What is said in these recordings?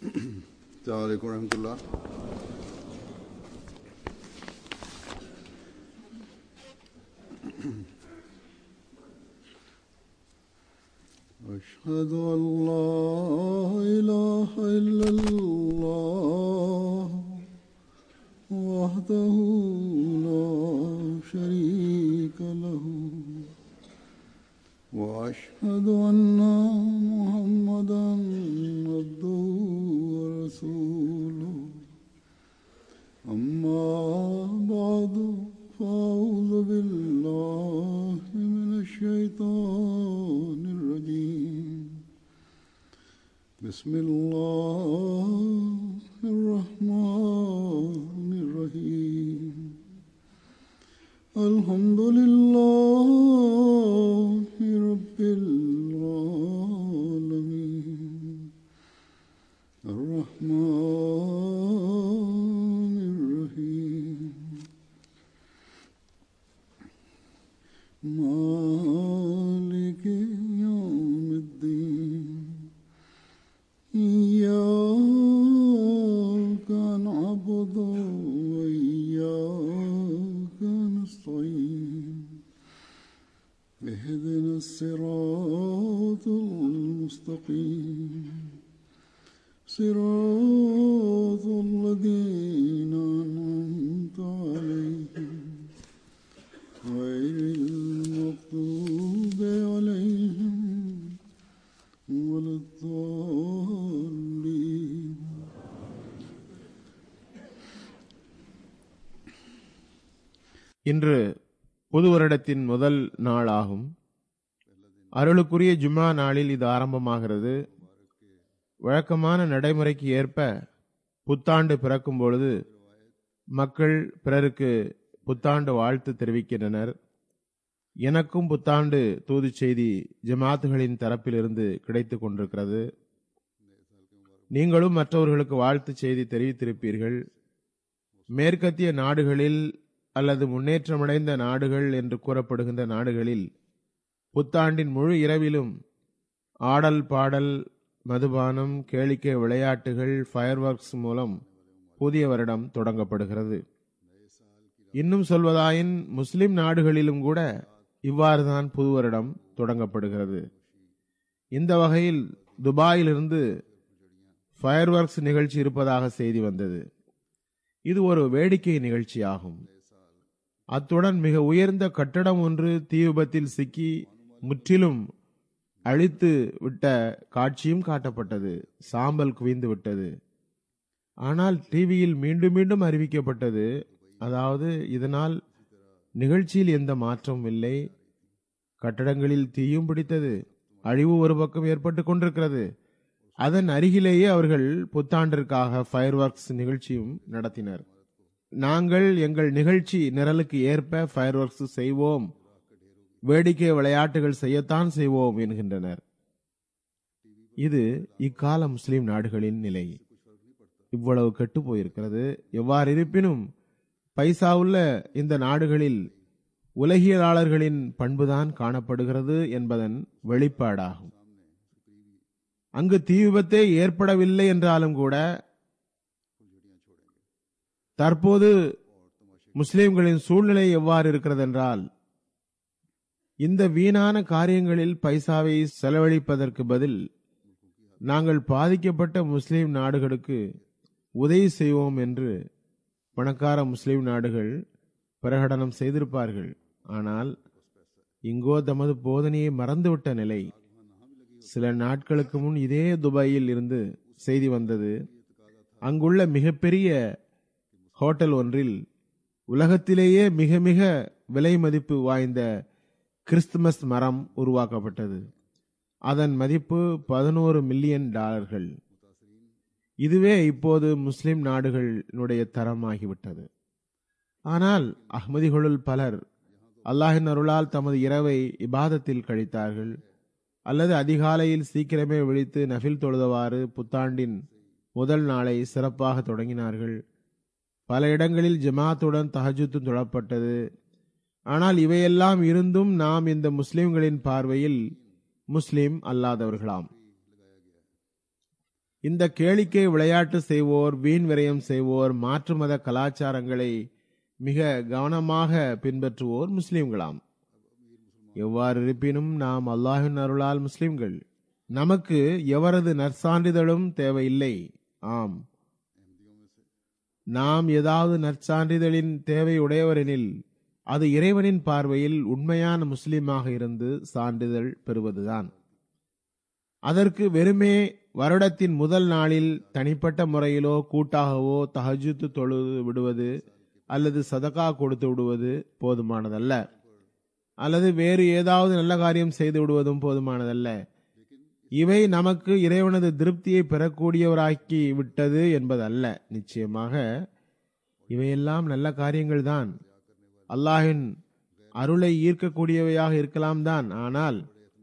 السلام عليكم ورحمة الله أشهد أن لا إله إلا الله وحده لا شريك له وأشهد أن محمدا عبده ورسوله أما بعد فأعوذ بالله من الشيطان الرجيم بسم الله الرحمن الرحيم الحمد لله رب العالمين الرحمن الرحيم مالك يوم الدين إياك نعبد وإياك نستعين اهدنا الصراط المستقيم صراط الذين أنعمت عليهم غير المغضوب عليهم ولا الضالين இன்று புது வருடத்தின் முதல் நாள் ஆகும் அருளுக்குரிய ஜும்மா நாளில் இது ஆரம்பமாகிறது வழக்கமான நடைமுறைக்கு ஏற்ப புத்தாண்டு பிறக்கும் பொழுது மக்கள் பிறருக்கு புத்தாண்டு வாழ்த்து தெரிவிக்கின்றனர் எனக்கும் புத்தாண்டு தூது செய்தி ஜமாத்துகளின் தரப்பிலிருந்து கிடைத்துக் கொண்டிருக்கிறது நீங்களும் மற்றவர்களுக்கு வாழ்த்து செய்தி தெரிவித்திருப்பீர்கள் மேற்கத்திய நாடுகளில் அல்லது முன்னேற்றமடைந்த நாடுகள் என்று கூறப்படுகின்ற நாடுகளில் புத்தாண்டின் முழு இரவிலும் ஆடல் பாடல் மதுபானம் கேளிக்கை விளையாட்டுகள் ஃபயர் ஒர்க்ஸ் மூலம் புதிய வருடம் தொடங்கப்படுகிறது இன்னும் சொல்வதாயின் முஸ்லிம் நாடுகளிலும் கூட இவ்வாறுதான் புது வருடம் தொடங்கப்படுகிறது இந்த வகையில் துபாயிலிருந்து ஃபயர் ஒர்க்ஸ் நிகழ்ச்சி இருப்பதாக செய்தி வந்தது இது ஒரு வேடிக்கை நிகழ்ச்சியாகும் அத்துடன் மிக உயர்ந்த கட்டடம் ஒன்று தீ விபத்தில் சிக்கி முற்றிலும் அழித்து விட்ட காட்சியும் காட்டப்பட்டது சாம்பல் குவிந்து விட்டது ஆனால் டிவியில் மீண்டும் மீண்டும் அறிவிக்கப்பட்டது அதாவது இதனால் நிகழ்ச்சியில் எந்த மாற்றமும் இல்லை கட்டடங்களில் தீயும் பிடித்தது அழிவு ஒரு பக்கம் ஏற்பட்டு கொண்டிருக்கிறது அதன் அருகிலேயே அவர்கள் புத்தாண்டிற்காக ஃபயர் ஒர்க்ஸ் நிகழ்ச்சியும் நடத்தினர் நாங்கள் எங்கள் நிகழ்ச்சி நிரலுக்கு ஏற்ப ஃபயர் ஒர்க்ஸ் செய்வோம் வேடிக்கை விளையாட்டுகள் செய்யத்தான் செய்வோம் என்கின்றனர் இது இக்கால முஸ்லிம் நாடுகளின் நிலை இவ்வளவு கெட்டு போயிருக்கிறது எவ்வாறு இருப்பினும் பைசா உள்ள இந்த நாடுகளில் உலகியலாளர்களின் பண்புதான் காணப்படுகிறது என்பதன் வெளிப்பாடாகும் அங்கு தீ விபத்தே ஏற்படவில்லை என்றாலும் கூட தற்போது முஸ்லிம்களின் சூழ்நிலை எவ்வாறு இருக்கிறது என்றால் இந்த வீணான காரியங்களில் பைசாவை செலவழிப்பதற்கு பதில் நாங்கள் பாதிக்கப்பட்ட முஸ்லிம் நாடுகளுக்கு உதவி செய்வோம் என்று பணக்கார முஸ்லிம் நாடுகள் பிரகடனம் செய்திருப்பார்கள் ஆனால் இங்கோ தமது போதனையை மறந்துவிட்ட நிலை சில நாட்களுக்கு முன் இதே துபாயில் இருந்து செய்தி வந்தது அங்குள்ள மிகப்பெரிய ஹோட்டல் ஒன்றில் உலகத்திலேயே மிக மிக விலை மதிப்பு வாய்ந்த கிறிஸ்துமஸ் மரம் உருவாக்கப்பட்டது அதன் மதிப்பு பதினோரு மில்லியன் டாலர்கள் இதுவே இப்போது முஸ்லிம் நாடுகளினுடைய தரமாகிவிட்டது ஆனால் அஹ்மதிகளுள் பலர் அல்லாஹின் அருளால் தமது இரவை இபாதத்தில் கழித்தார்கள் அல்லது அதிகாலையில் சீக்கிரமே விழித்து நஃபில் தொழுதவாறு புத்தாண்டின் முதல் நாளை சிறப்பாக தொடங்கினார்கள் பல இடங்களில் ஜமாத்துடன் தஹஜுத்தும் தொழப்பட்டது ஆனால் இவையெல்லாம் இருந்தும் நாம் இந்த முஸ்லிம்களின் பார்வையில் முஸ்லிம் அல்லாதவர்களாம் இந்த கேளிக்கை விளையாட்டு செய்வோர் வீண் விரயம் செய்வோர் மாற்று மத கலாச்சாரங்களை மிக கவனமாக பின்பற்றுவோர் முஸ்லிம்களாம் எவ்வாறு இருப்பினும் நாம் அல்லாஹின் அருளால் முஸ்லிம்கள் நமக்கு எவரது நற்சான்றிதழும் தேவையில்லை ஆம் நாம் ஏதாவது நற்சான்றிதழின் தேவை உடையவரெனில் அது இறைவனின் பார்வையில் உண்மையான முஸ்லிமாக இருந்து சான்றிதழ் பெறுவதுதான் அதற்கு வெறுமே வருடத்தின் முதல் நாளில் தனிப்பட்ட முறையிலோ கூட்டாகவோ தஹஜுத்து தொழுது விடுவது அல்லது சதகா கொடுத்து விடுவது போதுமானதல்ல அல்லது வேறு ஏதாவது நல்ல காரியம் செய்து விடுவதும் போதுமானதல்ல இவை நமக்கு இறைவனது திருப்தியை பெறக்கூடியவராக்கி விட்டது என்பதல்ல நிச்சயமாக இவையெல்லாம் நல்ல காரியங்கள் தான் அல்லாஹின் அருளை ஈர்க்கக்கூடியவையாக இருக்கலாம் தான் ஆனால்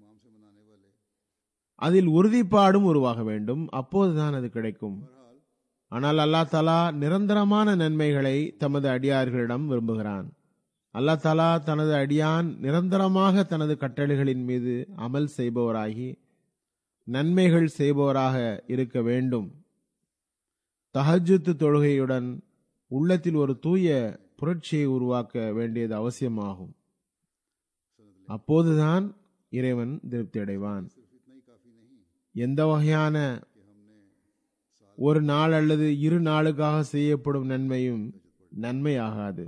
அதில் உறுதிப்பாடும் உருவாக வேண்டும் அப்போதுதான் அது கிடைக்கும் ஆனால் அல்லாஹ் தலா நிரந்தரமான நன்மைகளை தமது அடியார்களிடம் விரும்புகிறான் அல்லாஹ் தலா தனது அடியான் நிரந்தரமாக தனது கட்டளைகளின் மீது அமல் செய்பவராகி நன்மைகள் செய்பவராக இருக்க வேண்டும் தஹஜுத்து தொழுகையுடன் உள்ளத்தில் ஒரு தூய புரட்சியை உருவாக்க வேண்டியது அவசியமாகும் அப்போதுதான் இறைவன் திருப்தி அடைவான் எந்த வகையான ஒரு நாள் அல்லது இரு நாளுக்காக செய்யப்படும் நன்மையும் நன்மையாகாது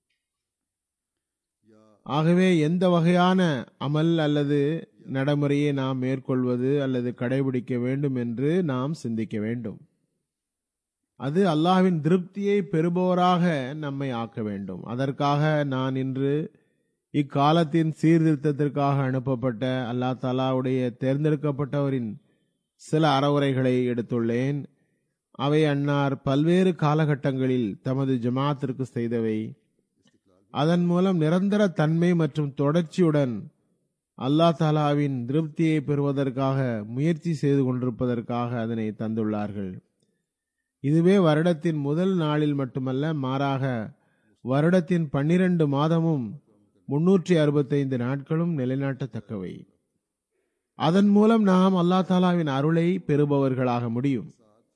ஆகவே எந்த வகையான அமல் அல்லது நடைமுறையை நாம் மேற்கொள்வது அல்லது கடைபிடிக்க வேண்டும் என்று நாம் சிந்திக்க வேண்டும் அது அல்லாஹ்வின் திருப்தியை பெறுபவராக நம்மை ஆக்க வேண்டும் அதற்காக நான் இன்று இக்காலத்தின் சீர்திருத்தத்திற்காக அனுப்பப்பட்ட அல்லா தாலாவுடைய தேர்ந்தெடுக்கப்பட்டவரின் சில அறவுரைகளை எடுத்துள்ளேன் அவை அன்னார் பல்வேறு காலகட்டங்களில் தமது ஜமாத்திற்கு செய்தவை அதன் மூலம் நிரந்தர தன்மை மற்றும் தொடர்ச்சியுடன் அல்லா தாலாவின் திருப்தியை பெறுவதற்காக முயற்சி செய்து கொண்டிருப்பதற்காக அதனை தந்துள்ளார்கள் இதுவே வருடத்தின் முதல் நாளில் மட்டுமல்ல மாறாக வருடத்தின் பன்னிரண்டு மாதமும் முன்னூற்றி அறுபத்தைந்து நாட்களும் நிலைநாட்டத்தக்கவை அதன் மூலம் நாம் அல்லா தாலாவின் அருளை பெறுபவர்களாக முடியும்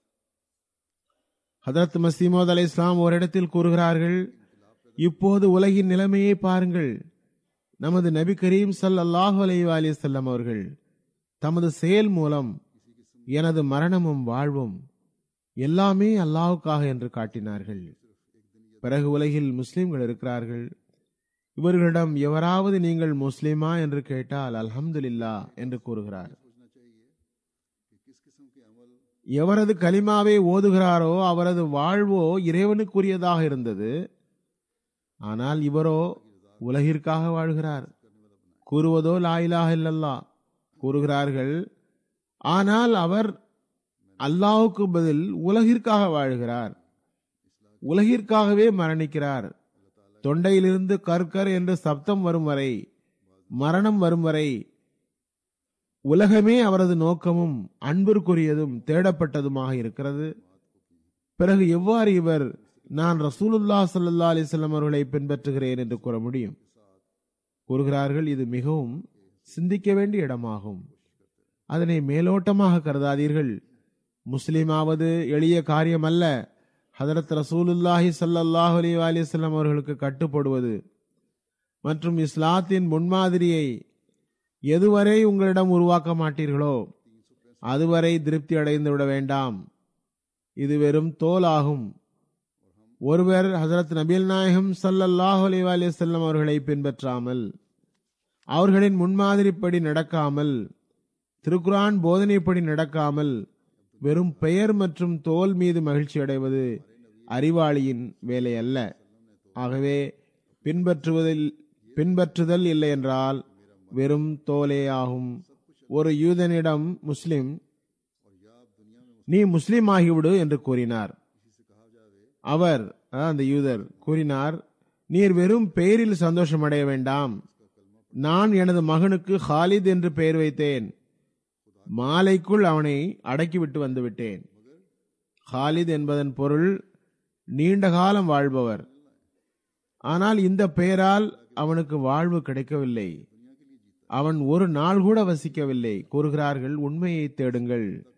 ஹதரத் மசீமோத் அலை இஸ்லாம் ஓரிடத்தில் கூறுகிறார்கள் இப்போது உலகின் நிலைமையை பாருங்கள் நமது நபி கரீம் சல்லாஹு அலைவாலி செல்லம் அவர்கள் தமது செயல் மூலம் எனது மரணமும் வாழ்வும் எல்லாமே அல்லாஹுக்காக என்று காட்டினார்கள் பிறகு உலகில் முஸ்லிம்கள் இருக்கிறார்கள் இவர்களிடம் எவராவது நீங்கள் முஸ்லிமா என்று கேட்டால் அல்ஹம்துலில்லா என்று கூறுகிறார் எவரது கலிமாவை ஓதுகிறாரோ அவரது வாழ்வோ இறைவனுக்குரியதாக இருந்தது ஆனால் இவரோ உலகிற்காக வாழ்கிறார் கூறுவதோ லாயிலாக இல்லல்லா கூறுகிறார்கள் ஆனால் அவர் அல்லாஹுக்கு பதில் உலகிற்காக வாழ்கிறார் உலகிற்காகவே மரணிக்கிறார் தொண்டையிலிருந்து கற்கர் என்று சப்தம் வரும் வரை மரணம் வரும் வரை உலகமே அவரது நோக்கமும் அன்பிற்குரியதும் தேடப்பட்டதுமாக இருக்கிறது பிறகு எவ்வாறு இவர் நான் ரசூலுல்லா சல்லா அலிஸ்லாம் அவர்களை பின்பற்றுகிறேன் என்று கூற முடியும் கூறுகிறார்கள் இது மிகவும் சிந்திக்க வேண்டிய இடமாகும் அதனை மேலோட்டமாக கருதாதீர்கள் முஸ்லிமாவது எளிய காரியம் அல்ல ஹதரத் ரசூலுல்லாஹி சல்லாஹ் அலி அலிஸ்லாம் அவர்களுக்கு கட்டுப்படுவது மற்றும் இஸ்லாத்தின் முன்மாதிரியை எதுவரை உங்களிடம் உருவாக்க மாட்டீர்களோ அதுவரை திருப்தி அடைந்து விட வேண்டாம் இது வெறும் தோல் ஆகும் ஒருவர் ஹசரத் நபீல் நாயகம் சல்லல்லாஹ் அலி அலிசல்லம் அவர்களை பின்பற்றாமல் அவர்களின் முன்மாதிரிப்படி நடக்காமல் திருக்குரான் போதனைப்படி நடக்காமல் வெறும் பெயர் மற்றும் தோல் மீது மகிழ்ச்சி அடைவது அறிவாளியின் வேலை அல்ல ஆகவே பின்பற்றுவதில் பின்பற்றுதல் இல்லை என்றால் வெறும் தோலே ஆகும் ஒரு யூதனிடம் முஸ்லிம் நீ முஸ்லிம் ஆகிவிடு என்று கூறினார் அவர் அந்த யூதர் கூறினார் நீர் வெறும் பெயரில் சந்தோஷம் அடைய வேண்டாம் நான் எனது மகனுக்கு ஹாலித் என்று பெயர் வைத்தேன் மாலைக்குள் அவனை அடக்கிவிட்டு வந்துவிட்டேன் ஹாலித் என்பதன் பொருள் நீண்ட காலம் வாழ்பவர் ஆனால் இந்த பெயரால் அவனுக்கு வாழ்வு கிடைக்கவில்லை அவன் ஒரு நாள் கூட வசிக்கவில்லை கூறுகிறார்கள் உண்மையை தேடுங்கள்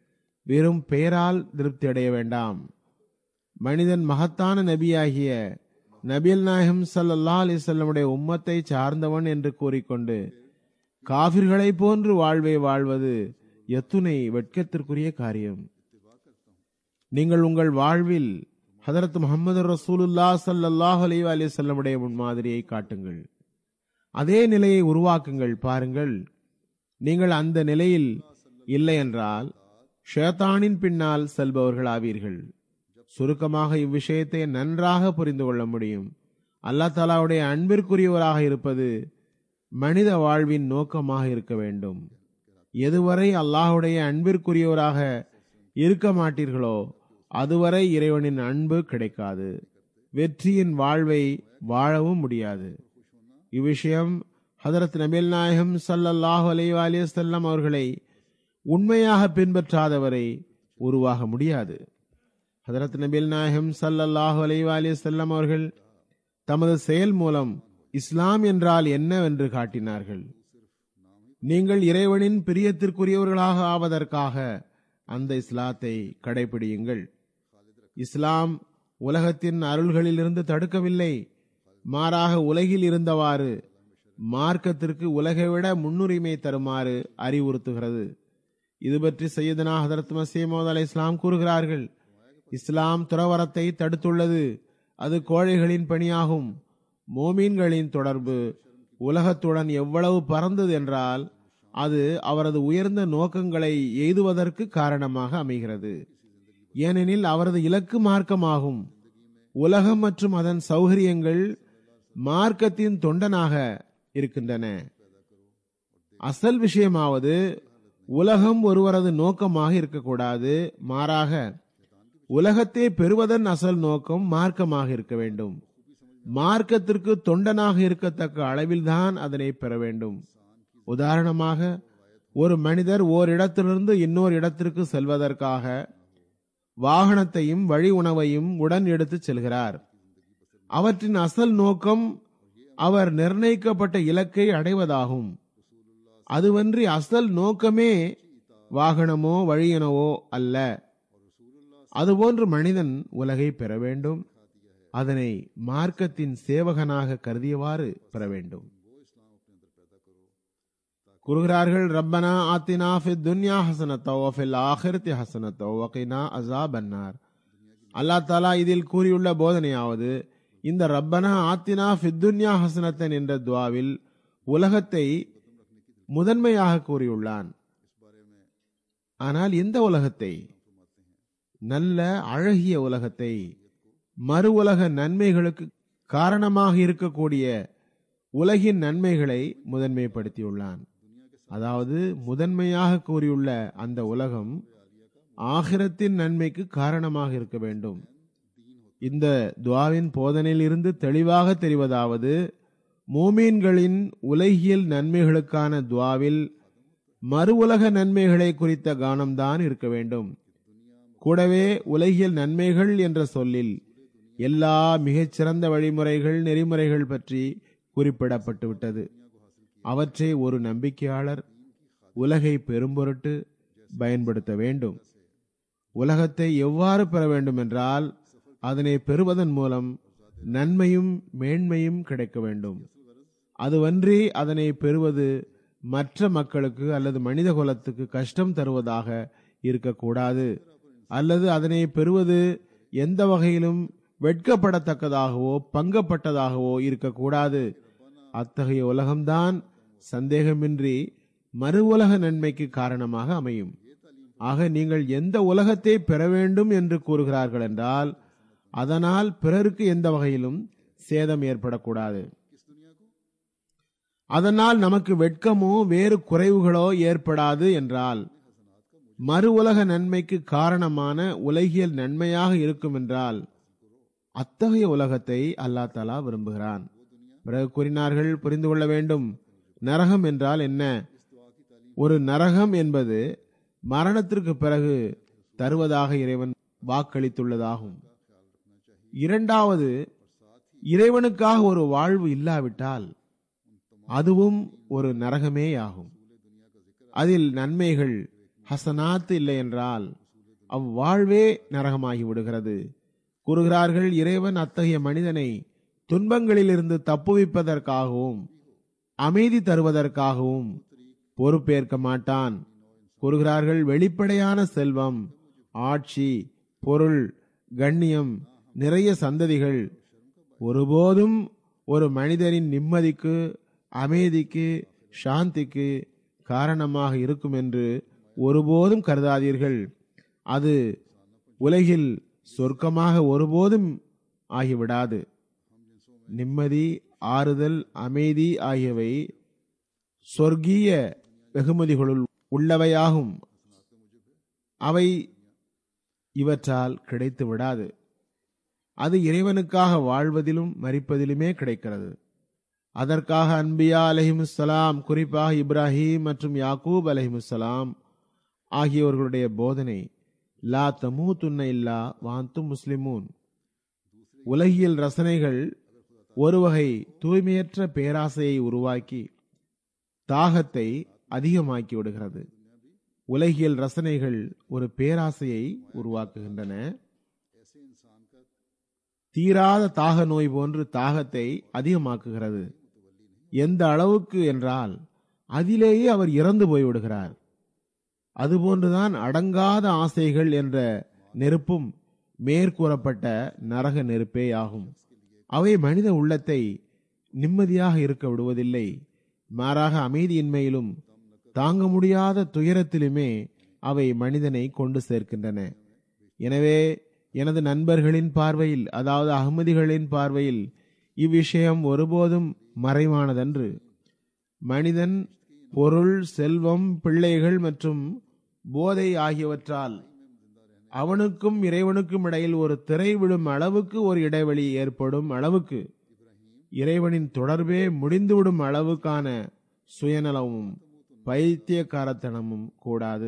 வெறும் பெயரால் திருப்தி அடைய வேண்டாம் மனிதன் மகத்தான நபியாகிய நபியல் நாயகம் ஸல்லல்லாஹு அலைஹி வஸல்லமுடைய உம்மத்தை சார்ந்தவன் என்று கூறிக்கொண்டு காபிர்களை போன்று வாழ்வை வாழ்வது எத்துணை வெட்கத்திற்குரிய காரியம் நீங்கள் உங்கள் வாழ்வில் ஹதரத் முகமது ரசூலுல்லா ஸல்லல்லாஹு அலைஹி வஸல்லமுடைய முன்மாதிரியை காட்டுங்கள் அதே நிலையை உருவாக்குங்கள் பாருங்கள் நீங்கள் அந்த நிலையில் இல்லை என்றால் ஷேத்தானின் பின்னால் செல்பவர்கள் ஆவீர்கள் சுருக்கமாக இவ்விஷயத்தை நன்றாக புரிந்து கொள்ள முடியும் அல்லா தாலாவுடைய அன்பிற்குரியவராக இருப்பது மனித வாழ்வின் நோக்கமாக இருக்க வேண்டும் எதுவரை அல்லாஹுடைய அன்பிற்குரியவராக இருக்க மாட்டீர்களோ அதுவரை இறைவனின் அன்பு கிடைக்காது வெற்றியின் வாழ்வை வாழவும் முடியாது இவ்விஷயம் ஹதரத் நபில் நாயகம் சல்லல்லாஹு அலைஹி அலிசல்லம் அவர்களை உண்மையாக பின்பற்றாதவரை உருவாக முடியாது ஹதரத் நபில் நாயகம் சல்லல்லாஹு அலைஹி அலிசல்லம் அவர்கள் தமது செயல் மூலம் இஸ்லாம் என்றால் என்னவென்று காட்டினார்கள் நீங்கள் இறைவனின் பிரியத்திற்குரியவர்களாக ஆவதற்காக அந்த இஸ்லாத்தை கடைபிடியுங்கள் இஸ்லாம் உலகத்தின் அருள்களிலிருந்து தடுக்கவில்லை மாறாக உலகில் இருந்தவாறு மார்க்கத்திற்கு உலகை விட முன்னுரிமை தருமாறு அறிவுறுத்துகிறது இது பற்றி சையதனா ஹதரத் மசீமோத் அலை இஸ்லாம் கூறுகிறார்கள் இஸ்லாம் துறவரத்தை தடுத்துள்ளது அது கோழைகளின் பணியாகும் மோமீன்களின் தொடர்பு உலகத்துடன் எவ்வளவு பறந்தது என்றால் அது அவரது உயர்ந்த நோக்கங்களை எய்துவதற்கு காரணமாக அமைகிறது ஏனெனில் அவரது இலக்கு மார்க்கமாகும் உலகம் மற்றும் அதன் சௌகரியங்கள் மார்க்கத்தின் தொண்டனாக இருக்கின்றன அசல் விஷயமாவது உலகம் ஒருவரது நோக்கமாக இருக்கக்கூடாது மாறாக உலகத்தை பெறுவதன் அசல் நோக்கம் மார்க்கமாக இருக்க வேண்டும் மார்க்கத்திற்கு தொண்டனாக இருக்கத்தக்க அளவில்தான் அதனை பெற வேண்டும் உதாரணமாக ஒரு மனிதர் ஓரிடத்திலிருந்து இன்னொரு இடத்திற்கு செல்வதற்காக வாகனத்தையும் வழி உணவையும் உடன் எடுத்துச் செல்கிறார் அவற்றின் அசல் நோக்கம் அவர் நிர்ணயிக்கப்பட்ட இலக்கை அடைவதாகும் அதுவன்றி அசல் நோக்கமே வாகனமோ வழியனவோ அல்ல அதுபோன்று மனிதன் உலகை பெற வேண்டும் அதனை மார்க்கத்தின் சேவகனாக கருதியவாறு பெற வேண்டும் கூறுகிறார்கள் ரப்பனா ஆத்தினா ஃபித் துன்யா ஹசனத்தோ ஃபில் ஆஹிரத்தி ஹசனத்தோ வகைனா அசாப் அன்னார் அல்லா தாலா இதில் கூறியுள்ள போதனையாவது இந்த ரப்பனா ஆத்தினா ஃபித் துன்யா ஹசனத்தன் என்ற துவாவில் உலகத்தை முதன்மையாக கூறியுள்ளான் ஆனால் எந்த உலகத்தை நல்ல அழகிய உலகத்தை மறு உலக நன்மைகளுக்கு காரணமாக இருக்கக்கூடிய உலகின் நன்மைகளை முதன்மைப்படுத்தியுள்ளான் அதாவது முதன்மையாக கூறியுள்ள அந்த உலகம் ஆகிரத்தின் நன்மைக்கு காரணமாக இருக்க வேண்டும் இந்த துவாவின் போதனையில் இருந்து தெளிவாக தெரிவதாவது மூமீன்களின் உலகியல் நன்மைகளுக்கான துவாவில் மறு உலக நன்மைகளை குறித்த கானம்தான் இருக்க வேண்டும் கூடவே உலகியல் நன்மைகள் என்ற சொல்லில் எல்லா மிகச்சிறந்த வழிமுறைகள் நெறிமுறைகள் பற்றி குறிப்பிடப்பட்டு விட்டது அவற்றை ஒரு நம்பிக்கையாளர் உலகை பெரும்பொருட்டு பயன்படுத்த வேண்டும் உலகத்தை எவ்வாறு பெற வேண்டும் என்றால் அதனை பெறுவதன் மூலம் நன்மையும் மேன்மையும் கிடைக்க வேண்டும் அதுவன்றி அதனை பெறுவது மற்ற மக்களுக்கு அல்லது மனித குலத்துக்கு கஷ்டம் தருவதாக இருக்கக்கூடாது அல்லது அதனை பெறுவது எந்த வகையிலும் வெட்கப்படத்தக்கதாகவோ பங்கப்பட்டதாகவோ இருக்கக்கூடாது அத்தகைய உலகம்தான் சந்தேகமின்றி மறு உலக நன்மைக்கு காரணமாக அமையும் ஆக நீங்கள் எந்த உலகத்தை பெற வேண்டும் என்று கூறுகிறார்கள் என்றால் அதனால் பிறருக்கு எந்த வகையிலும் சேதம் ஏற்படக்கூடாது அதனால் நமக்கு வெட்கமோ வேறு குறைவுகளோ ஏற்படாது என்றால் மறு உலக நன்மைக்கு காரணமான உலகியல் நன்மையாக இருக்கும் என்றால் அத்தகைய உலகத்தை அல்லா தலா விரும்புகிறான் பிறகு கூறினார்கள் புரிந்து கொள்ள வேண்டும் நரகம் என்றால் என்ன ஒரு நரகம் என்பது மரணத்திற்கு பிறகு தருவதாக இறைவன் வாக்களித்துள்ளதாகும் இரண்டாவது இறைவனுக்காக ஒரு வாழ்வு இல்லாவிட்டால் அதுவும் ஒரு நரகமேயாகும் அதில் நன்மைகள் ஹசனாத் இல்லை என்றால் அவ்வாழ்வே நரகமாகி விடுகிறது கூறுகிறார்கள் இறைவன் அத்தகைய மனிதனை துன்பங்களிலிருந்து தப்புவிப்பதற்காகவும் அமைதி தருவதற்காகவும் பொறுப்பேற்க மாட்டான் கூறுகிறார்கள் வெளிப்படையான செல்வம் ஆட்சி பொருள் கண்ணியம் நிறைய சந்ததிகள் ஒருபோதும் ஒரு மனிதனின் நிம்மதிக்கு அமைதிக்கு சாந்திக்கு காரணமாக இருக்கும் என்று ஒருபோதும் கருதாதீர்கள் அது உலகில் சொர்க்கமாக ஒருபோதும் ஆகிவிடாது நிம்மதி ஆறுதல் அமைதி ஆகியவை சொர்க்கீய வெகுமதிகளுள் உள்ளவையாகும் அவை இவற்றால் கிடைத்து விடாது அது இறைவனுக்காக வாழ்வதிலும் மரிப்பதிலுமே கிடைக்கிறது அதற்காக அன்பியா அலஹிமுசலாம் குறிப்பாக இப்ராஹிம் மற்றும் யாக்கூப் அலஹிமுசலாம் ஆகியோர்களுடைய போதனை லா தமூ துன்ன இல்லா வாந்தும் முஸ்லிமூன் உலகியல் ரசனைகள் ஒரு வகை தூய்மையற்ற பேராசையை உருவாக்கி தாகத்தை அதிகமாக்கி விடுகிறது உலகியல் ரசனைகள் ஒரு பேராசையை உருவாக்குகின்றன தீராத தாக நோய் போன்று தாகத்தை அதிகமாக்குகிறது எந்த அளவுக்கு என்றால் அதிலேயே அவர் இறந்து போய்விடுகிறார் அதுபோன்றுதான் அடங்காத ஆசைகள் என்ற நெருப்பும் மேற்கூறப்பட்ட நரக நெருப்பே ஆகும் அவை மனித உள்ளத்தை நிம்மதியாக இருக்க விடுவதில்லை மாறாக அமைதியின்மையிலும் தாங்க முடியாத துயரத்திலுமே அவை மனிதனை கொண்டு சேர்க்கின்றன எனவே எனது நண்பர்களின் பார்வையில் அதாவது அகமதிகளின் பார்வையில் இவ்விஷயம் ஒருபோதும் மறைவானதன்று மனிதன் பொருள் செல்வம் பிள்ளைகள் மற்றும் போதை ஆகியவற்றால் அவனுக்கும் இறைவனுக்கும் இடையில் ஒரு திரை விழும் அளவுக்கு ஒரு இடைவெளி ஏற்படும் அளவுக்கு இறைவனின் தொடர்பே முடிந்துவிடும் அளவுக்கான சுயநலமும் பைத்தியக்காரத்தனமும் கூடாது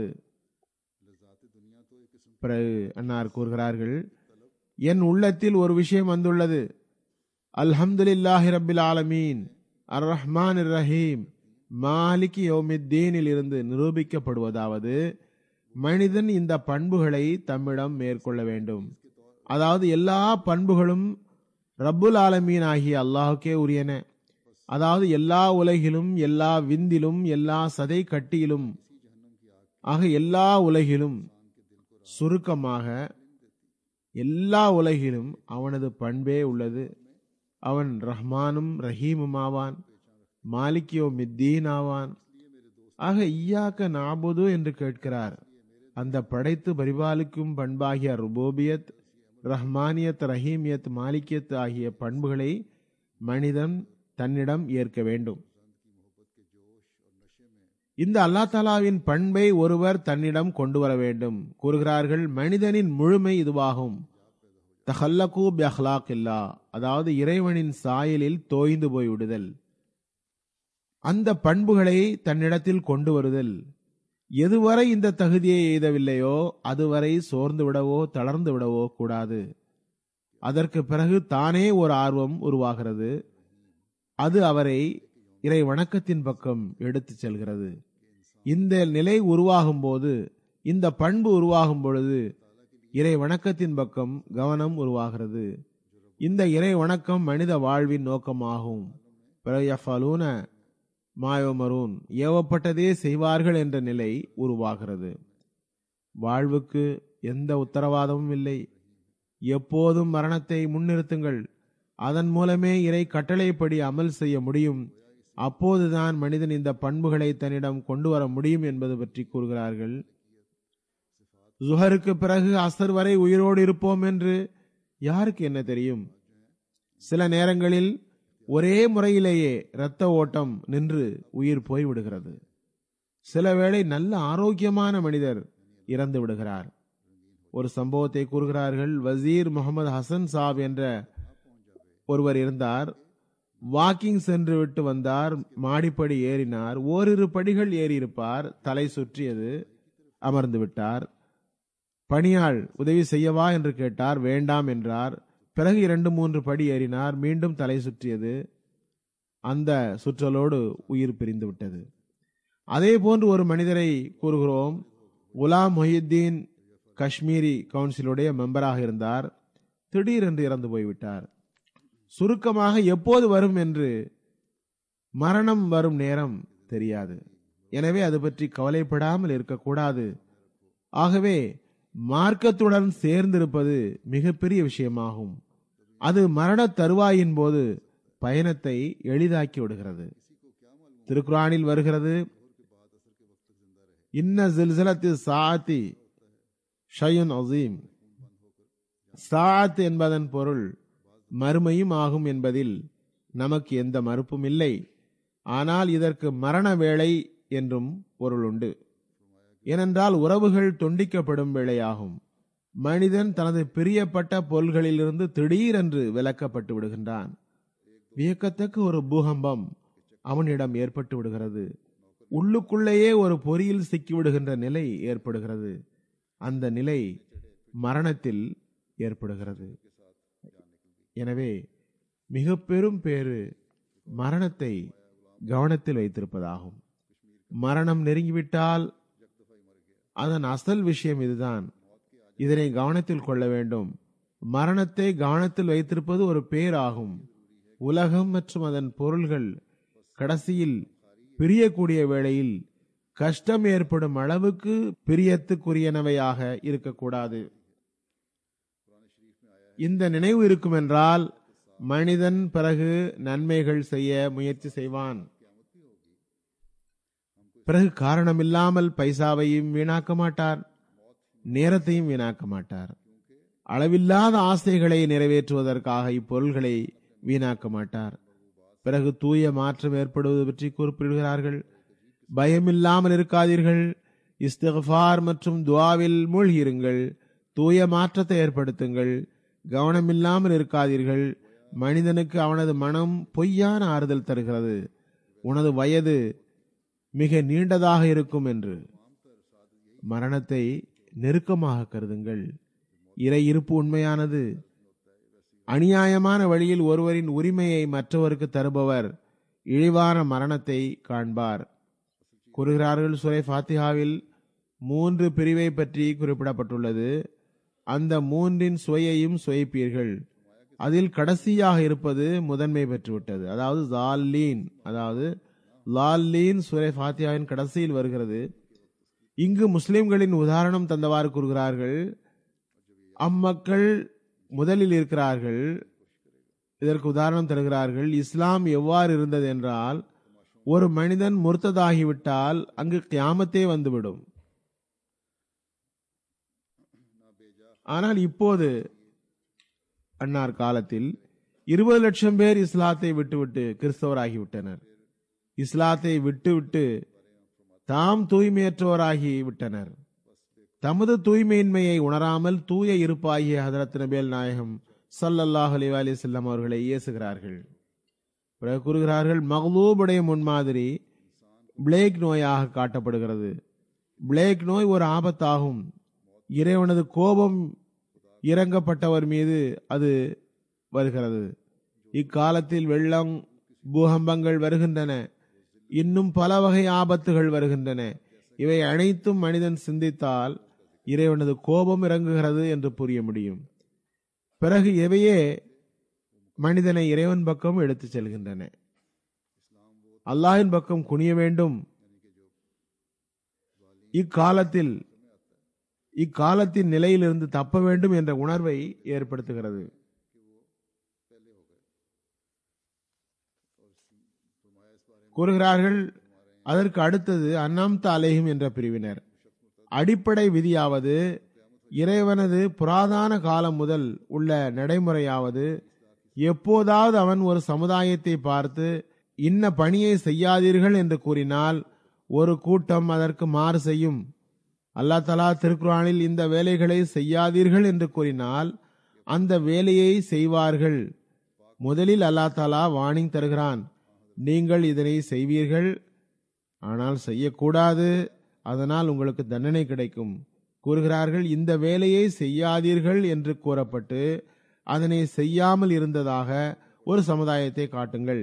பிறகு அன்னார் கூறுகிறார்கள் என் உள்ளத்தில் ஒரு விஷயம் வந்துள்ளது அல்ஹம்துலில்லாஹி ரபில் ஆலமீன் அர் ரஹ்மான் ரஹீம் மாலிக் யோமித்தீனில் இருந்து நிரூபிக்கப்படுவதாவது மனிதன் இந்த பண்புகளை தம்மிடம் மேற்கொள்ள வேண்டும் அதாவது எல்லா பண்புகளும் ரப்புல் ஆலமீன் ஆகிய அல்லாஹுக்கே உரியன அதாவது எல்லா உலகிலும் எல்லா விந்திலும் எல்லா சதை கட்டியிலும் ஆக எல்லா உலகிலும் சுருக்கமாக எல்லா உலகிலும் அவனது பண்பே உள்ளது அவன் ரஹ்மானும் ரஹீமும் ஆவான் மாலிக்கியோ மித்தீன் ஆவான் ஆக ஈயாக்க நாபுது என்று கேட்கிறார் அந்த படைத்து பரிபாலிக்கும் பண்பாகிய ருபோபியத் ரஹ்மானியத் ரஹீமியத் மாலிக்கியத் ஆகிய பண்புகளை மனிதன் தன்னிடம் ஏற்க வேண்டும் இந்த அல்லா தாலாவின் பண்பை ஒருவர் தன்னிடம் கொண்டு வர வேண்டும் கூறுகிறார்கள் மனிதனின் முழுமை இதுவாகும் தஹல்லகு பிஹ்லாக் இல்லா அதாவது இறைவனின் சாயலில் தோய்ந்து போய் விடுதல் அந்த பண்புகளை தன்னிடத்தில் கொண்டு வருதல் எதுவரை இந்த தகுதியை எய்தவில்லையோ அதுவரை சோர்ந்து விடவோ தளர்ந்து விடவோ கூடாது அதற்கு பிறகு தானே ஒரு ஆர்வம் உருவாகிறது அது அவரை இறை வணக்கத்தின் பக்கம் எடுத்துச் செல்கிறது இந்த நிலை உருவாகும் போது இந்த பண்பு உருவாகும் பொழுது இறை வணக்கத்தின் பக்கம் கவனம் உருவாகிறது இந்த இறை வணக்கம் மனித வாழ்வின் நோக்கமாகும் பிரயஃபலூன மாயோமரூன் ஏவப்பட்டதே செய்வார்கள் என்ற நிலை உருவாகிறது வாழ்வுக்கு எந்த உத்தரவாதமும் இல்லை எப்போதும் மரணத்தை முன்னிறுத்துங்கள் அதன் மூலமே இறை கட்டளைப்படி அமல் செய்ய முடியும் அப்போதுதான் மனிதன் இந்த பண்புகளை தன்னிடம் கொண்டு வர முடியும் என்பது பற்றி கூறுகிறார்கள் ஜுஹருக்கு பிறகு அசர் வரை உயிரோடு இருப்போம் என்று யாருக்கு என்ன தெரியும் சில நேரங்களில் ஒரே முறையிலேயே இரத்த ஓட்டம் நின்று உயிர் போய்விடுகிறது சில வேளை நல்ல ஆரோக்கியமான மனிதர் இறந்து விடுகிறார் ஒரு சம்பவத்தை கூறுகிறார்கள் வசீர் முகமது ஹசன் சாப் என்ற ஒருவர் இருந்தார் வாக்கிங் சென்று விட்டு வந்தார் மாடிப்படி ஏறினார் ஓரிரு படிகள் ஏறி இருப்பார் தலை சுற்றியது அமர்ந்து விட்டார் பணியாள் உதவி செய்யவா என்று கேட்டார் வேண்டாம் என்றார் பிறகு இரண்டு மூன்று படி ஏறினார் மீண்டும் தலை சுற்றியது அந்த சுற்றலோடு உயிர் பிரிந்து விட்டது அதே போன்று ஒரு மனிதரை கூறுகிறோம் குலாம் மொஹித்தீன் காஷ்மீரி கவுன்சிலுடைய மெம்பராக இருந்தார் திடீரென்று இறந்து போய்விட்டார் சுருக்கமாக எப்போது வரும் என்று மரணம் வரும் நேரம் தெரியாது எனவே அது பற்றி கவலைப்படாமல் இருக்கக்கூடாது ஆகவே மார்க்கத்துடன் சேர்ந்திருப்பது மிகப்பெரிய விஷயமாகும் அது மரண தருவாயின் போது பயணத்தை எளிதாக்கி விடுகிறது திருக்குறானில் வருகிறது இன்ன ஜில்சலத்து சாத்தி ஷயுன் அசீம் சாத் என்பதன் பொருள் மறுமையும் ஆகும் என்பதில் நமக்கு எந்த மறுப்பும் இல்லை ஆனால் இதற்கு மரண வேளை என்றும் பொருள் உண்டு ஏனென்றால் உறவுகள் துண்டிக்கப்படும் வேளையாகும் மனிதன் தனது பிரியப்பட்ட பொருள்களிலிருந்து திடீரென்று விலக்கப்பட்டு விடுகின்றான் வியக்கத்தக்க ஒரு பூகம்பம் அவனிடம் ஏற்பட்டு விடுகிறது உள்ளுக்குள்ளேயே ஒரு பொறியில் சிக்கிவிடுகின்ற நிலை ஏற்படுகிறது அந்த நிலை மரணத்தில் ஏற்படுகிறது எனவே மிக பெரும் பேறு மரணத்தை கவனத்தில் வைத்திருப்பதாகும் மரணம் நெருங்கிவிட்டால் அதன் அசல் விஷயம் இதுதான் இதனை கவனத்தில் கொள்ள வேண்டும் மரணத்தை கவனத்தில் வைத்திருப்பது ஒரு பேராகும் உலகம் மற்றும் அதன் பொருள்கள் கடைசியில் பிரியக்கூடிய வேளையில் கஷ்டம் ஏற்படும் அளவுக்கு பிரியத்துக்குரியனவையாக இருக்கக்கூடாது இந்த நினைவு இருக்கும் என்றால் மனிதன் பிறகு நன்மைகள் செய்ய முயற்சி செய்வான் பிறகு காரணமில்லாமல் பைசாவையும் வீணாக்க மாட்டார் நேரத்தையும் வீணாக்க மாட்டார் அளவில்லாத ஆசைகளை நிறைவேற்றுவதற்காக இப்பொருள்களை வீணாக்க மாட்டார் பிறகு தூய மாற்றம் ஏற்படுவது பற்றி குறிப்பிடுகிறார்கள் பயமில்லாமல் இருக்காதீர்கள் இஸ்திஃபார் மற்றும் துவாவில் மூழ்கியிருங்கள் தூய மாற்றத்தை ஏற்படுத்துங்கள் கவனமில்லாமல் இருக்காதீர்கள் மனிதனுக்கு அவனது மனம் பொய்யான ஆறுதல் தருகிறது உனது வயது மிக நீண்டதாக இருக்கும் என்று மரணத்தை நெருக்கமாக கருதுங்கள் இறை இருப்பு உண்மையானது அநியாயமான வழியில் ஒருவரின் உரிமையை மற்றவருக்கு தருபவர் இழிவான மரணத்தை காண்பார் கூறுகிறார்கள் சுரை ஃபாத்திஹாவில் மூன்று பிரிவை பற்றி குறிப்பிடப்பட்டுள்ளது அந்த மூன்றின் சுவையையும் சுவைப்பீர்கள் அதில் கடைசியாக இருப்பது முதன்மை பெற்றுவிட்டது அதாவது ஜால்லீன் அதாவது லால்லீன் சுரை ஃபாத்தியாவின் கடைசியில் வருகிறது இங்கு முஸ்லிம்களின் உதாரணம் தந்தவாறு கூறுகிறார்கள் அம்மக்கள் முதலில் இருக்கிறார்கள் இதற்கு உதாரணம் தருகிறார்கள் இஸ்லாம் எவ்வாறு இருந்தது என்றால் ஒரு மனிதன் முர்த்ததாகிவிட்டால் அங்கு கியாமத்தே வந்துவிடும் ஆனால் இப்போது அன்னார் காலத்தில் இருபது லட்சம் பேர் இஸ்லாத்தை விட்டுவிட்டு கிறிஸ்தவராகிவிட்டனர் இஸ்லாத்தை விட்டுவிட்டு தாம் தூய்மையற்றவராகி விட்டனர் தமது தூய்மையின்மையை உணராமல் தூய இருப்பாகிய ஹதரத் நபேல் நாயகம் சல்லல்லாஹ் அலி அலி செல்லம் அவர்களை இயேசுகிறார்கள் பிறகு கூறுகிறார்கள் மகளூபுடைய முன்மாதிரி பிளேக் நோயாக காட்டப்படுகிறது பிளேக் நோய் ஒரு ஆபத்தாகும் இறைவனது கோபம் இறங்கப்பட்டவர் மீது அது வருகிறது இக்காலத்தில் வெள்ளம் பூகம்பங்கள் வருகின்றன இன்னும் பல வகை ஆபத்துகள் வருகின்றன இவை அனைத்தும் மனிதன் சிந்தித்தால் இறைவனது கோபம் இறங்குகிறது என்று புரிய முடியும் பிறகு இவையே மனிதனை இறைவன் பக்கம் எடுத்துச் செல்கின்றன அல்லாஹின் பக்கம் குனிய வேண்டும் இக்காலத்தில் இக்காலத்தின் நிலையிலிருந்து தப்ப வேண்டும் என்ற உணர்வை ஏற்படுத்துகிறது கூறுகிறார்கள் அதற்கு அடுத்தது அன்னாம்த அலேஹிம் என்ற பிரிவினர் அடிப்படை விதியாவது இறைவனது புராதான காலம் முதல் உள்ள நடைமுறையாவது எப்போதாவது அவன் ஒரு சமுதாயத்தை பார்த்து இன்ன பணியை செய்யாதீர்கள் என்று கூறினால் ஒரு கூட்டம் அதற்கு மாறு செய்யும் அல்லா தலா திருக்குறானில் இந்த வேலைகளை செய்யாதீர்கள் என்று கூறினால் அந்த வேலையை செய்வார்கள் முதலில் அல்லா தாலா வார்னிங் தருகிறான் நீங்கள் இதனை செய்வீர்கள் ஆனால் செய்யக்கூடாது அதனால் உங்களுக்கு தண்டனை கிடைக்கும் கூறுகிறார்கள் இந்த வேலையை செய்யாதீர்கள் என்று கூறப்பட்டு அதனை செய்யாமல் இருந்ததாக ஒரு சமுதாயத்தை காட்டுங்கள்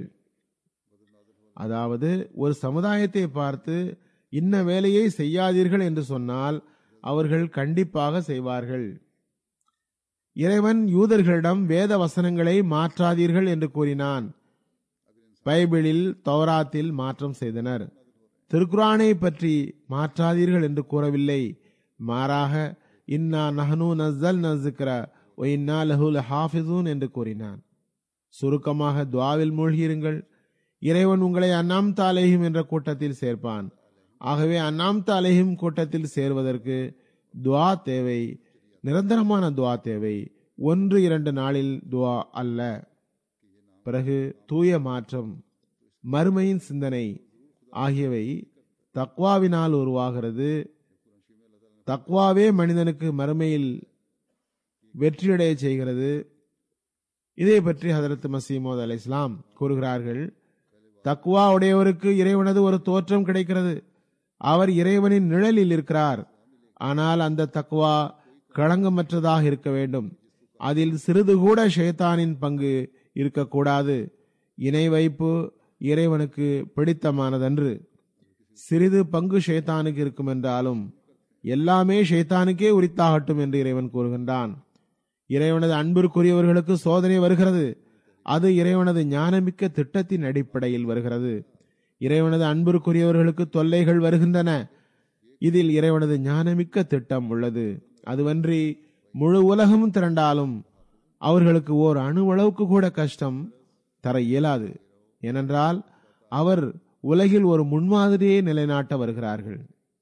அதாவது ஒரு சமுதாயத்தை பார்த்து இன்ன வேலையை செய்யாதீர்கள் என்று சொன்னால் அவர்கள் கண்டிப்பாக செய்வார்கள் இறைவன் யூதர்களிடம் வேத வசனங்களை மாற்றாதீர்கள் என்று கூறினான் பைபிளில் தௌராத்தில் மாற்றம் செய்தனர் திருக்குரானை பற்றி மாற்றாதீர்கள் என்று கூறவில்லை மாறாக இன்னா நஹனு நஸ்ஸல் நஸ்கிர ஒ இன்னா லஹுல் ஹாஃபிசூன் என்று கூறினான் சுருக்கமாக துவாவில் மூழ்கியிருங்கள் இறைவன் உங்களை அன்னாம் தாலேஹிம் என்ற கூட்டத்தில் சேர்ப்பான் ஆகவே அன்னாம் தாலேஹிம் கூட்டத்தில் சேர்வதற்கு துவா தேவை நிரந்தரமான துவா தேவை ஒன்று இரண்டு நாளில் துவா அல்ல பிறகு தூய மாற்றம் மறுமையின் சிந்தனை ஆகியவை தக்வாவினால் உருவாகிறது தக்வாவே மனிதனுக்கு மறுமையில் வெற்றியடைய செய்கிறது இதை பற்றி ஹதரத் மசீமோத் அலை இஸ்லாம் கூறுகிறார்கள் தக்வா உடையவருக்கு இறைவனது ஒரு தோற்றம் கிடைக்கிறது அவர் இறைவனின் நிழலில் இருக்கிறார் ஆனால் அந்த தக்வா களங்கமற்றதாக இருக்க வேண்டும் அதில் சிறிது கூட ஷேத்தானின் பங்கு இருக்கக்கூடாது இணை வைப்பு இறைவனுக்கு பிடித்தமானதன்று சிறிது பங்கு ஷேத்தானுக்கு இருக்கும் என்றாலும் எல்லாமே ஷேத்தானுக்கே உரித்தாகட்டும் என்று இறைவன் கூறுகின்றான் இறைவனது அன்பிற்குரியவர்களுக்கு சோதனை வருகிறது அது இறைவனது ஞானமிக்க திட்டத்தின் அடிப்படையில் வருகிறது இறைவனது அன்பிற்குரியவர்களுக்கு தொல்லைகள் வருகின்றன இதில் இறைவனது ஞானமிக்க திட்டம் உள்ளது அதுவன்றி முழு உலகமும் திரண்டாலும் அவர்களுக்கு ஓர் அணுவளவுக்கு கூட கஷ்டம் தர இயலாது ஏனென்றால் அவர் உலகில் ஒரு முன்மாதிரியை நிலைநாட்ட வருகிறார்கள்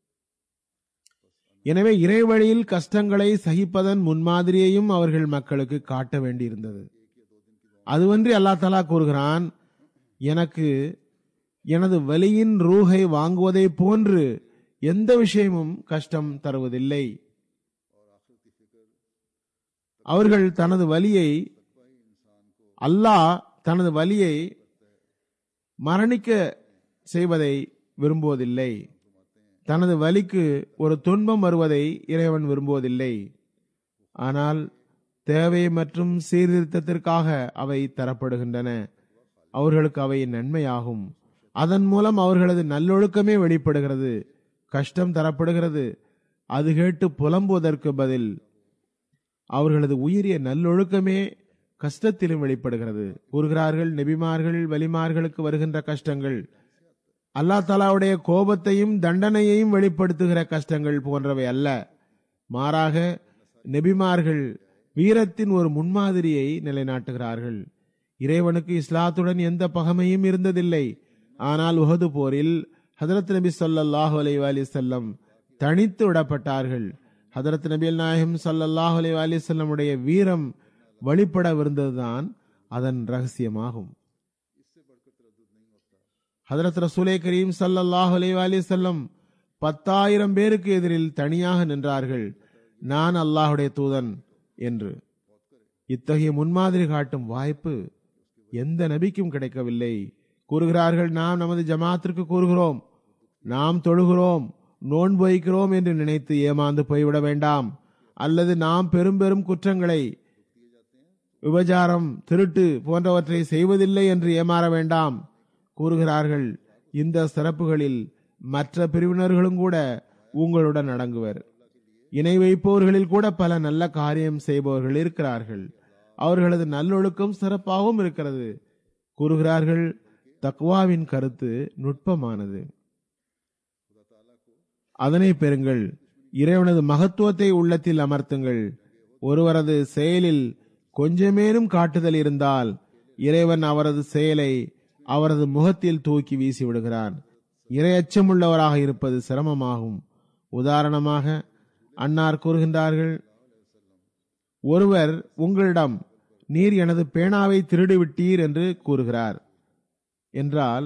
எனவே இறைவழியில் கஷ்டங்களை சகிப்பதன் முன்மாதிரியையும் அவர்கள் மக்களுக்கு காட்ட வேண்டியிருந்தது அதுவன்றி அல்லா தலா கூறுகிறான் எனக்கு எனது வலியின் ரூஹை வாங்குவதை போன்று எந்த விஷயமும் கஷ்டம் தருவதில்லை அவர்கள் தனது வலியை அல்லாஹ் தனது வலியை மரணிக்க செய்வதை விரும்புவதில்லை தனது வலிக்கு ஒரு துன்பம் வருவதை இறைவன் விரும்புவதில்லை ஆனால் தேவை மற்றும் சீர்திருத்தத்திற்காக அவை தரப்படுகின்றன அவர்களுக்கு அவை நன்மையாகும் அதன் மூலம் அவர்களது நல்லொழுக்கமே வெளிப்படுகிறது கஷ்டம் தரப்படுகிறது அது கேட்டு புலம்புவதற்கு பதில் அவர்களது உயரிய நல்லொழுக்கமே கஷ்டத்திலும் வெளிப்படுகிறது கூறுகிறார்கள் நெபிமார்கள் வலிமார்களுக்கு வருகின்ற கஷ்டங்கள் அல்லா தாலாவுடைய கோபத்தையும் தண்டனையையும் வெளிப்படுத்துகிற கஷ்டங்கள் போன்றவை அல்ல மாறாக நெபிமார்கள் வீரத்தின் ஒரு முன்மாதிரியை நிலைநாட்டுகிறார்கள் இறைவனுக்கு இஸ்லாத்துடன் எந்த பகமையும் இருந்ததில்லை ஆனால் உஹது போரில் ஹதரத் நபி சொல்லாஹு அலை அலி செல்லம் தனித்து விடப்பட்டார்கள் ஹதரத் நபில் நாயகம் சல்லாஹ் அலி அலி செல்லமுடைய வீரம் வழிபடவிருந்ததுதான் அதன் ரகசியமாகும் ஹதரத் ரசூலே கரீம் சல்லல்லாஹ் அலி செல்லம் பத்தாயிரம் பேருக்கு எதிரில் தனியாக நின்றார்கள் நான் அல்லாஹுடைய தூதன் என்று இத்தகைய முன்மாதிரி காட்டும் வாய்ப்பு எந்த நபிக்கும் கிடைக்கவில்லை கூறுகிறார்கள் நாம் நமது ஜமாத்திற்கு கூறுகிறோம் நாம் தொழுகிறோம் நோன்பு வைக்கிறோம் என்று நினைத்து ஏமாந்து போய்விட வேண்டாம் அல்லது நாம் பெரும் பெரும் குற்றங்களை விபச்சாரம் திருட்டு போன்றவற்றை செய்வதில்லை என்று ஏமாற வேண்டாம் கூறுகிறார்கள் இந்த சிறப்புகளில் மற்ற பிரிவினர்களும் கூட உங்களுடன் அடங்குவர் இணை வைப்பவர்களில் கூட பல நல்ல காரியம் செய்பவர்கள் இருக்கிறார்கள் அவர்களது நல்லொழுக்கம் சிறப்பாகவும் இருக்கிறது கூறுகிறார்கள் தக்வாவின் கருத்து நுட்பமானது அதனை பெறுங்கள் இறைவனது மகத்துவத்தை உள்ளத்தில் அமர்த்துங்கள் ஒருவரது செயலில் கொஞ்சமேனும் காட்டுதல் இருந்தால் இறைவன் அவரது செயலை அவரது முகத்தில் தூக்கி வீசி விடுகிறான் இரையச்சமுள்ளவராக இருப்பது சிரமமாகும் உதாரணமாக அன்னார் கூறுகின்றார்கள் ஒருவர் உங்களிடம் நீர் எனது பேனாவை திருடிவிட்டீர் என்று கூறுகிறார் என்றால்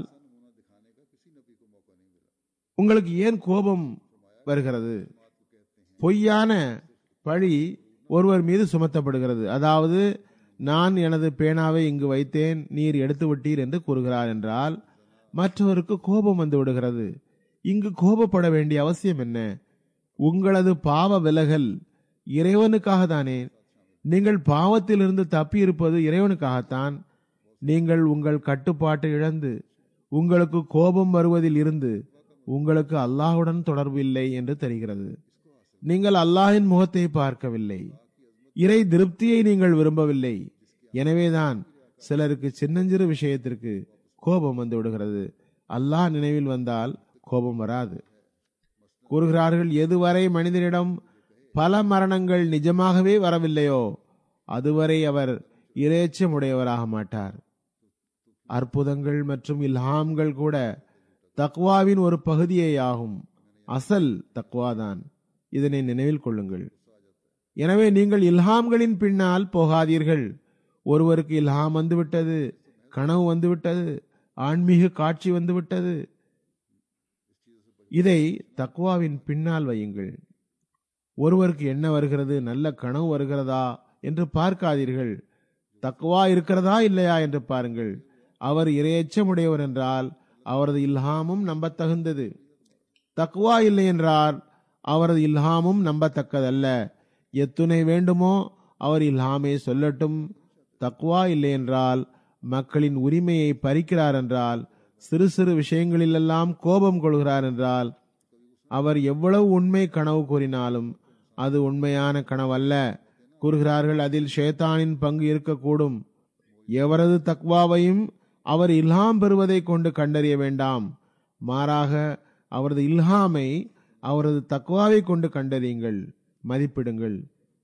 உங்களுக்கு ஏன் கோபம் வருகிறது பொய்யான பழி ஒருவர் மீது சுமத்தப்படுகிறது அதாவது நான் எனது பேனாவை இங்கு வைத்தேன் நீர் எடுத்து விட்டீர் என்று கூறுகிறார் என்றால் மற்றவருக்கு கோபம் வந்து விடுகிறது இங்கு கோபப்பட வேண்டிய அவசியம் என்ன உங்களது பாவ விலகல் இறைவனுக்காக தானே நீங்கள் பாவத்திலிருந்து தப்பி இருப்பது இறைவனுக்காகத்தான் நீங்கள் உங்கள் கட்டுப்பாட்டை இழந்து உங்களுக்கு கோபம் வருவதில் இருந்து உங்களுக்கு அல்லாஹுடன் தொடர்பு இல்லை என்று தெரிகிறது நீங்கள் அல்லாஹின் முகத்தை பார்க்கவில்லை இறை திருப்தியை நீங்கள் விரும்பவில்லை எனவேதான் சிலருக்கு சின்னஞ்சிறு விஷயத்திற்கு கோபம் வந்து விடுகிறது அல்லாஹ் நினைவில் வந்தால் கோபம் வராது கூறுகிறார்கள் எதுவரை மனிதனிடம் பல மரணங்கள் நிஜமாகவே வரவில்லையோ அதுவரை அவர் இறைச்சமுடையவராக மாட்டார் அற்புதங்கள் மற்றும் இல்ஹாம்கள் கூட தக்வாவின் ஒரு பகுதியே ஆகும் அசல் தக்வாதான் இதனை நினைவில் கொள்ளுங்கள் எனவே நீங்கள் இல்ஹாம்களின் பின்னால் போகாதீர்கள் ஒருவருக்கு இல்ஹாம் வந்துவிட்டது கனவு வந்துவிட்டது ஆன்மீக காட்சி வந்துவிட்டது இதை தக்வாவின் பின்னால் வையுங்கள் ஒருவருக்கு என்ன வருகிறது நல்ல கனவு வருகிறதா என்று பார்க்காதீர்கள் தக்குவா இருக்கிறதா இல்லையா என்று பாருங்கள் அவர் இரையச்சமுடையவர் என்றால் அவரது இல்ஹாமும் நம்பத்தகுந்தது தக்குவா இல்லை என்றால் அவரது இல்ஹாமும் நம்பத்தக்கதல்ல எத்துணை வேண்டுமோ அவர் இல்ஹாமை சொல்லட்டும் தக்குவா இல்லை என்றால் மக்களின் உரிமையை பறிக்கிறார் என்றால் சிறு சிறு விஷயங்களிலெல்லாம் கோபம் கொள்கிறார் என்றால் அவர் எவ்வளவு உண்மை கனவு கூறினாலும் அது உண்மையான கனவல்ல கூறுகிறார்கள் அதில் ஷேத்தானின் பங்கு இருக்கக்கூடும் எவரது தக்வாவையும் அவர் இல்ஹாம் பெறுவதை கொண்டு கண்டறிய வேண்டாம் மாறாக அவரது இல்ஹாமை அவரது தக்வாவை கொண்டு கண்டறியுங்கள் மதிப்பிடுங்கள்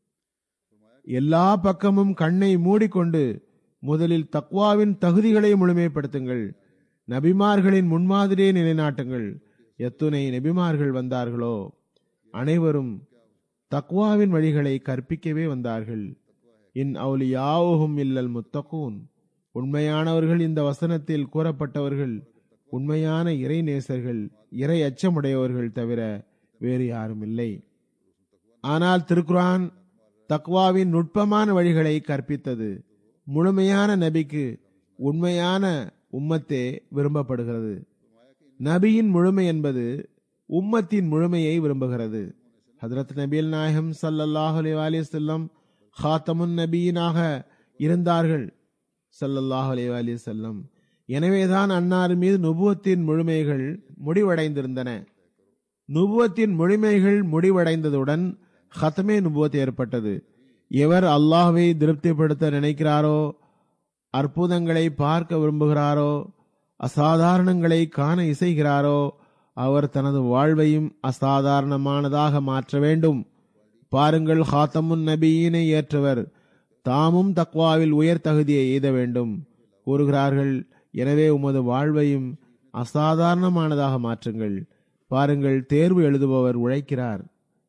எல்லா பக்கமும் கண்ணை மூடிக்கொண்டு முதலில் தக்வாவின் தகுதிகளை முழுமைப்படுத்துங்கள் நபிமார்களின் முன்மாதிரியை நிலைநாட்டுங்கள் எத்துணை நபிமார்கள் வந்தார்களோ அனைவரும் தக்வாவின் வழிகளை கற்பிக்கவே வந்தார்கள் இன் அவுலியாவுகும் இல்லல் முத்தகூன் உண்மையானவர்கள் இந்த வசனத்தில் கூறப்பட்டவர்கள் உண்மையான இறை நேசர்கள் இறை அச்சமுடையவர்கள் தவிர வேறு யாரும் இல்லை ஆனால் திருக்குரான் தக்வாவின் நுட்பமான வழிகளை கற்பித்தது முழுமையான நபிக்கு உண்மையான உம்மத்தே விரும்பப்படுகிறது நபியின் முழுமை என்பது உம்மத்தின் முழுமையை விரும்புகிறது ஹதரத் நபியல் நாயகம் சல்லல்லாஹு அலி செல்லம் ஹாத்தமுன் நபியினாக இருந்தார்கள் சல்லல்லாஹு அலி செல்லம் எனவேதான் அன்னார் மீது நுபுவத்தின் முழுமைகள் முடிவடைந்திருந்தன நுபுவத்தின் முழுமைகள் முடிவடைந்ததுடன் ஹத்தமே நுபுவத் ஏற்பட்டது எவர் அல்லாஹ்வை திருப்திப்படுத்த நினைக்கிறாரோ அற்புதங்களை பார்க்க விரும்புகிறாரோ அசாதாரணங்களை காண இசைகிறாரோ அவர் தனது வாழ்வையும் அசாதாரணமானதாக மாற்ற வேண்டும் பாருங்கள் ஹாத்தமுன் நபியினை ஏற்றவர் தாமும் தக்வாவில் உயர் தகுதியை எய்த வேண்டும் கூறுகிறார்கள் எனவே உமது வாழ்வையும் அசாதாரணமானதாக மாற்றுங்கள் பாருங்கள் தேர்வு எழுதுபவர் உழைக்கிறார்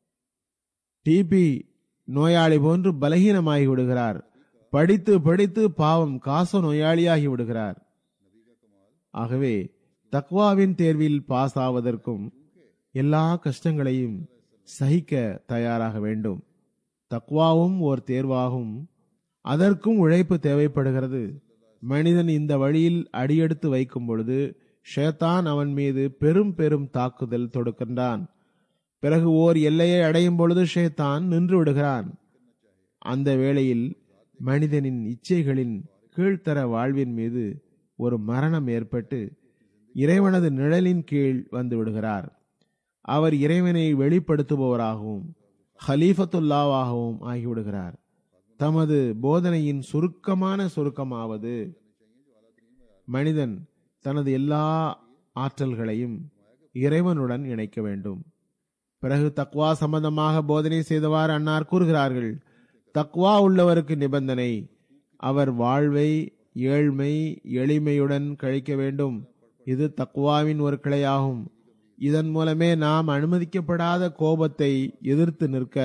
டிபி நோயாளி போன்று பலகீனமாகி விடுகிறார் படித்து படித்து பாவம் காச நோயாளியாகி விடுகிறார் ஆகவே தக்வாவின் தேர்வில் பாஸ் ஆவதற்கும் எல்லா கஷ்டங்களையும் சகிக்க தயாராக வேண்டும் தக்வாவும் ஓர் தேர்வாகும் அதற்கும் உழைப்பு தேவைப்படுகிறது மனிதன் இந்த வழியில் அடியெடுத்து வைக்கும் பொழுது ஷேத்தான் அவன் மீது பெரும் பெரும் தாக்குதல் தொடுக்கின்றான் பிறகு ஓர் எல்லையை அடையும் பொழுது ஷேத்தான் நின்று விடுகிறான் அந்த வேளையில் மனிதனின் இச்சைகளின் கீழ்த்தர வாழ்வின் மீது ஒரு மரணம் ஏற்பட்டு இறைவனது நிழலின் கீழ் வந்து விடுகிறார் அவர் இறைவனை வெளிப்படுத்துபவராகவும் ஹலீஃபத்துல்லாவாகவும் ஆகிவிடுகிறார் தமது போதனையின் சுருக்கமான சுருக்கமாவது மனிதன் தனது எல்லா ஆற்றல்களையும் இறைவனுடன் இணைக்க வேண்டும் பிறகு தக்வா சம்பந்தமாக போதனை செய்தவாறு அன்னார் கூறுகிறார்கள் தக்வா உள்ளவருக்கு நிபந்தனை அவர் வாழ்வை ஏழ்மை எளிமையுடன் கழிக்க வேண்டும் இது தக்வாவின் ஒரு கிளையாகும் இதன் மூலமே நாம் அனுமதிக்கப்படாத கோபத்தை எதிர்த்து நிற்க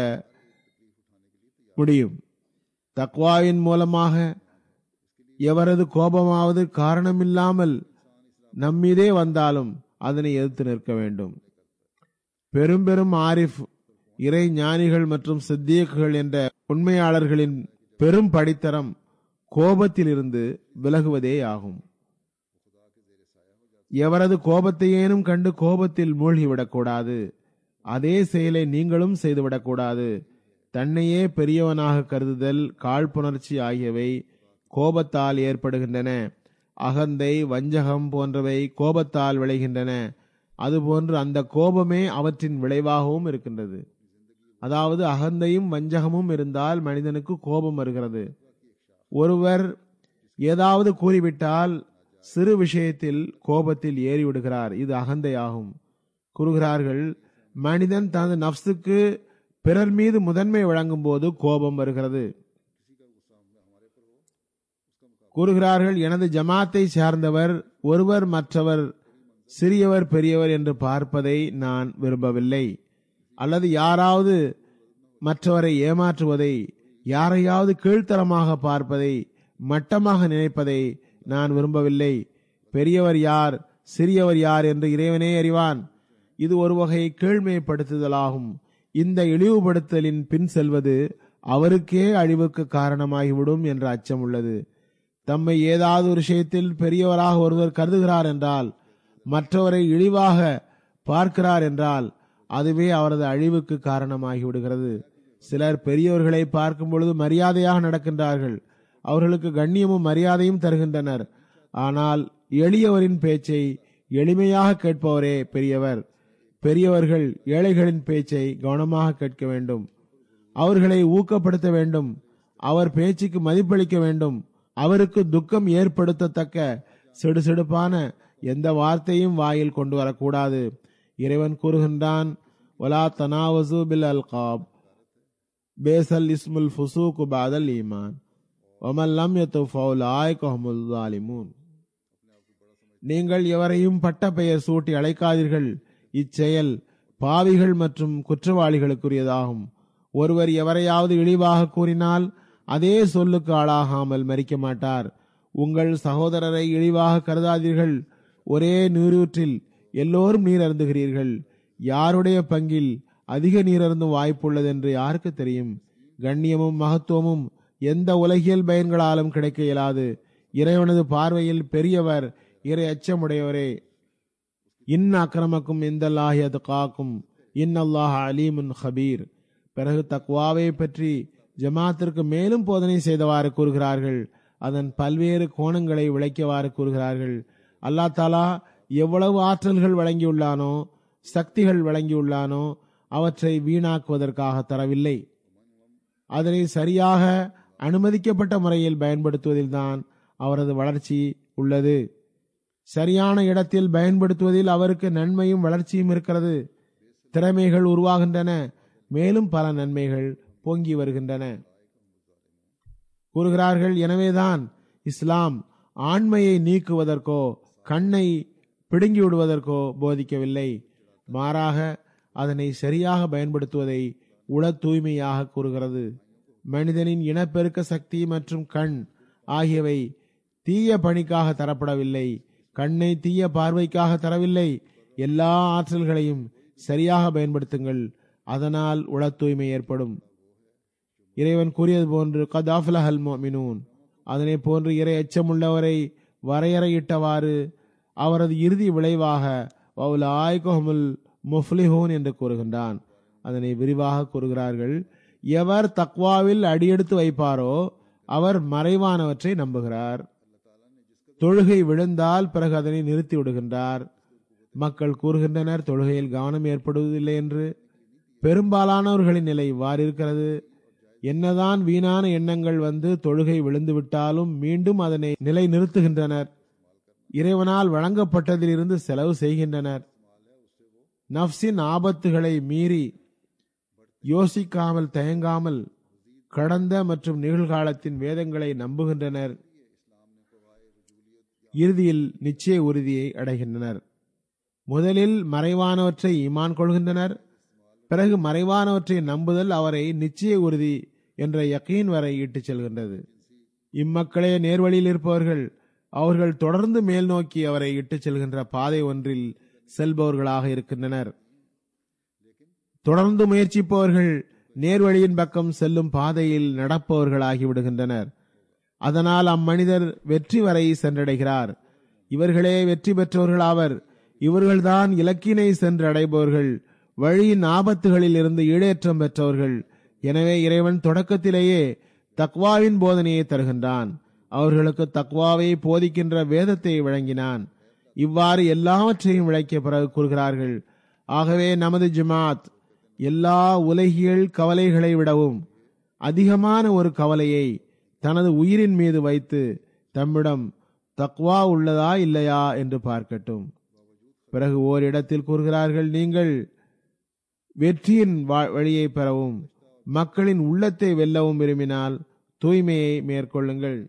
முடியும் தக்வாவின் மூலமாக எவரது கோபமாவது காரணமில்லாமல் நம்மீதே வந்தாலும் அதனை எதிர்த்து நிற்க வேண்டும் பெரும் பெரும் ஆரிஃப் இறை ஞானிகள் மற்றும் சித்தியக்குகள் என்ற உண்மையாளர்களின் பெரும் படித்தரம் கோபத்தில் இருந்து விலகுவதே ஆகும் எவரது கோபத்தையேனும் கண்டு கோபத்தில் மூழ்கிவிடக்கூடாது அதே செயலை நீங்களும் செய்துவிடக்கூடாது தன்னையே பெரியவனாக கருதுதல் காழ்ப்புணர்ச்சி ஆகியவை கோபத்தால் ஏற்படுகின்றன அகந்தை வஞ்சகம் போன்றவை கோபத்தால் விளைகின்றன அதுபோன்று அந்த கோபமே அவற்றின் விளைவாகவும் இருக்கின்றது அதாவது அகந்தையும் வஞ்சகமும் இருந்தால் மனிதனுக்கு கோபம் வருகிறது ஒருவர் ஏதாவது கூறிவிட்டால் சிறு விஷயத்தில் கோபத்தில் ஏறிவிடுகிறார் இது அகந்தையாகும் கூறுகிறார்கள் மனிதன் தனது நப்சுக்கு பிறர் மீது முதன்மை வழங்கும் போது கோபம் வருகிறது கூறுகிறார்கள் எனது ஜமாத்தை சார்ந்தவர் ஒருவர் மற்றவர் சிறியவர் பெரியவர் என்று பார்ப்பதை நான் விரும்பவில்லை அல்லது யாராவது மற்றவரை ஏமாற்றுவதை யாரையாவது கீழ்த்தரமாக பார்ப்பதை மட்டமாக நினைப்பதை நான் விரும்பவில்லை பெரியவர் யார் சிறியவர் யார் என்று இறைவனே அறிவான் இது ஒரு வகை கீழ்மைப்படுத்துதலாகும் இந்த இழிவுபடுத்தலின் பின் செல்வது அவருக்கே அழிவுக்கு காரணமாகிவிடும் என்ற அச்சம் உள்ளது தம்மை ஏதாவது ஒரு விஷயத்தில் பெரியவராக ஒருவர் கருதுகிறார் என்றால் மற்றவரை இழிவாக பார்க்கிறார் என்றால் அதுவே அவரது அழிவுக்கு காரணமாகி விடுகிறது சிலர் பெரியவர்களை பார்க்கும் பொழுது மரியாதையாக நடக்கின்றார்கள் அவர்களுக்கு கண்ணியமும் மரியாதையும் தருகின்றனர் ஆனால் எளியவரின் பேச்சை எளிமையாக கேட்பவரே பெரியவர் பெரியவர்கள் ஏழைகளின் பேச்சை கவனமாக கேட்க வேண்டும் அவர்களை ஊக்கப்படுத்த வேண்டும் அவர் பேச்சுக்கு மதிப்பளிக்க வேண்டும் அவருக்கு துக்கம் ஏற்படுத்தத்தக்க சிடுசிடுப்பான எந்த வார்த்தையும் வாயில் கொண்டு வரக்கூடாது இறைவன் கூறுகின்றான் ஒலா தனாவசு பில் அல்காப் பேசல் இஸ்முல் ஃபுசூக்கு பாதல் ஈமான் ஒமல்லம் யத்துஃபவுலாய்கஹமுல் ஜாலிமூன் நீங்கள் எவரையும் பட்ட பெயர் சூட்டி அழைக்காதீர்கள் இச்செயல் பாவிகள் மற்றும் குற்றவாளிகளுக்குரியதாகும் ஒருவர் எவரையாவது இழிவாக கூறினால் அதே சொல்லுக்கு ஆளாகாமல் மறிக்க மாட்டார் உங்கள் சகோதரரை இழிவாக கருதாதீர்கள் ஒரே நீரூற்றில் எல்லோரும் நீர் அருந்துகிறீர்கள் யாருடைய பங்கில் அதிக நீர் அருந்தும் வாய்ப்புள்ளது என்று யாருக்கு தெரியும் கண்ணியமும் மகத்துவமும் எந்த உலகியல் பயன்களாலும் கிடைக்க இயலாது இறைவனது பார்வையில் பெரியவர் இறை அச்சமுடையவரே இன் அக்கிரமக்கும் இந்த லாஹியது காக்கும் இன் அல்லாஹ் அலீமுன் ஹபீர் பிறகு தக்வாவை பற்றி ஜமாத்திற்கு மேலும் போதனை செய்தவாறு கூறுகிறார்கள் அதன் பல்வேறு கோணங்களை விளக்கியவாறு கூறுகிறார்கள் அல்லா தாலா எவ்வளவு ஆற்றல்கள் வழங்கியுள்ளானோ சக்திகள் வழங்கியுள்ளானோ அவற்றை வீணாக்குவதற்காக தரவில்லை அதனை சரியாக அனுமதிக்கப்பட்ட முறையில் பயன்படுத்துவதில்தான் அவரது வளர்ச்சி உள்ளது சரியான இடத்தில் பயன்படுத்துவதில் அவருக்கு நன்மையும் வளர்ச்சியும் இருக்கிறது திறமைகள் உருவாகின்றன மேலும் பல நன்மைகள் பொங்கி வருகின்றன கூறுகிறார்கள் எனவேதான் இஸ்லாம் ஆண்மையை நீக்குவதற்கோ கண்ணை பிடுங்கி விடுவதற்கோ போதிக்கவில்லை மாறாக அதனை சரியாக பயன்படுத்துவதை உள தூய்மையாக கூறுகிறது மனிதனின் இனப்பெருக்க சக்தி மற்றும் கண் ஆகியவை தீய பணிக்காக தரப்படவில்லை கண்ணை தீய பார்வைக்காக தரவில்லை எல்லா ஆற்றல்களையும் சரியாக பயன்படுத்துங்கள் அதனால் உள தூய்மை ஏற்படும் இறைவன் கூறியது போன்று கதாஃபலஹல் மினூன் அதனை போன்று இறை எச்சமுள்ளவரை வரையறையிட்டவாறு அவரது இறுதி விளைவாக ஆய்கோமுல் முஃப்லிஹூன் என்று கூறுகின்றான் அதனை விரிவாக கூறுகிறார்கள் எவர் தக்வாவில் அடியெடுத்து வைப்பாரோ அவர் மறைவானவற்றை நம்புகிறார் தொழுகை விழுந்தால் பிறகு அதனை நிறுத்தி விடுகின்றார் மக்கள் கூறுகின்றனர் தொழுகையில் கவனம் ஏற்படுவதில்லை என்று பெரும்பாலானவர்களின் நிலை இவ்வாறு இருக்கிறது என்னதான் வீணான எண்ணங்கள் வந்து தொழுகை விழுந்து விட்டாலும் மீண்டும் அதனை நிலை நிறுத்துகின்றனர் இறைவனால் வழங்கப்பட்டதிலிருந்து செலவு செய்கின்றனர் நப்சின் ஆபத்துகளை மீறி யோசிக்காமல் தயங்காமல் கடந்த மற்றும் நிகழ்காலத்தின் வேதங்களை நம்புகின்றனர் இறுதியில் நிச்சய உறுதியை அடைகின்றனர் முதலில் மறைவானவற்றை ஈமான் கொள்கின்றனர் பிறகு மறைவானவற்றை நம்புதல் அவரை நிச்சய உறுதி என்ற யக்கீன் வரை இட்டுச் செல்கின்றது இம்மக்களே நேர்வழியில் இருப்பவர்கள் அவர்கள் தொடர்ந்து மேல் நோக்கி அவரை இட்டுச் செல்கின்ற பாதை ஒன்றில் செல்பவர்களாக இருக்கின்றனர் தொடர்ந்து முயற்சிப்பவர்கள் நேர்வழியின் பக்கம் செல்லும் பாதையில் நடப்பவர்களாகி விடுகின்றனர் அதனால் அம்மனிதர் வெற்றி வரை சென்றடைகிறார் இவர்களே வெற்றி பெற்றவர்களாவர் இவர்கள்தான் இலக்கினை சென்று அடைபவர்கள் வழியின் ஆபத்துகளில் இருந்து ஈடேற்றம் பெற்றவர்கள் எனவே இறைவன் தொடக்கத்திலேயே தக்வாவின் போதனையை தருகின்றான் அவர்களுக்கு தக்வாவை போதிக்கின்ற வேதத்தை வழங்கினான் இவ்வாறு எல்லாவற்றையும் விளக்கிய பிறகு கூறுகிறார்கள் ஆகவே நமது ஜமாத் எல்லா உலகியல் கவலைகளை விடவும் அதிகமான ஒரு கவலையை தனது உயிரின் மீது வைத்து தம்மிடம் தக்வா உள்ளதா இல்லையா என்று பார்க்கட்டும் பிறகு ஓரிடத்தில் கூறுகிறார்கள் நீங்கள் வெற்றியின் வா- வழியை பெறவும் மக்களின் உள்ளத்தை வெல்லவும் விரும்பினால் தூய்மையை மேற்கொள்ளுங்கள்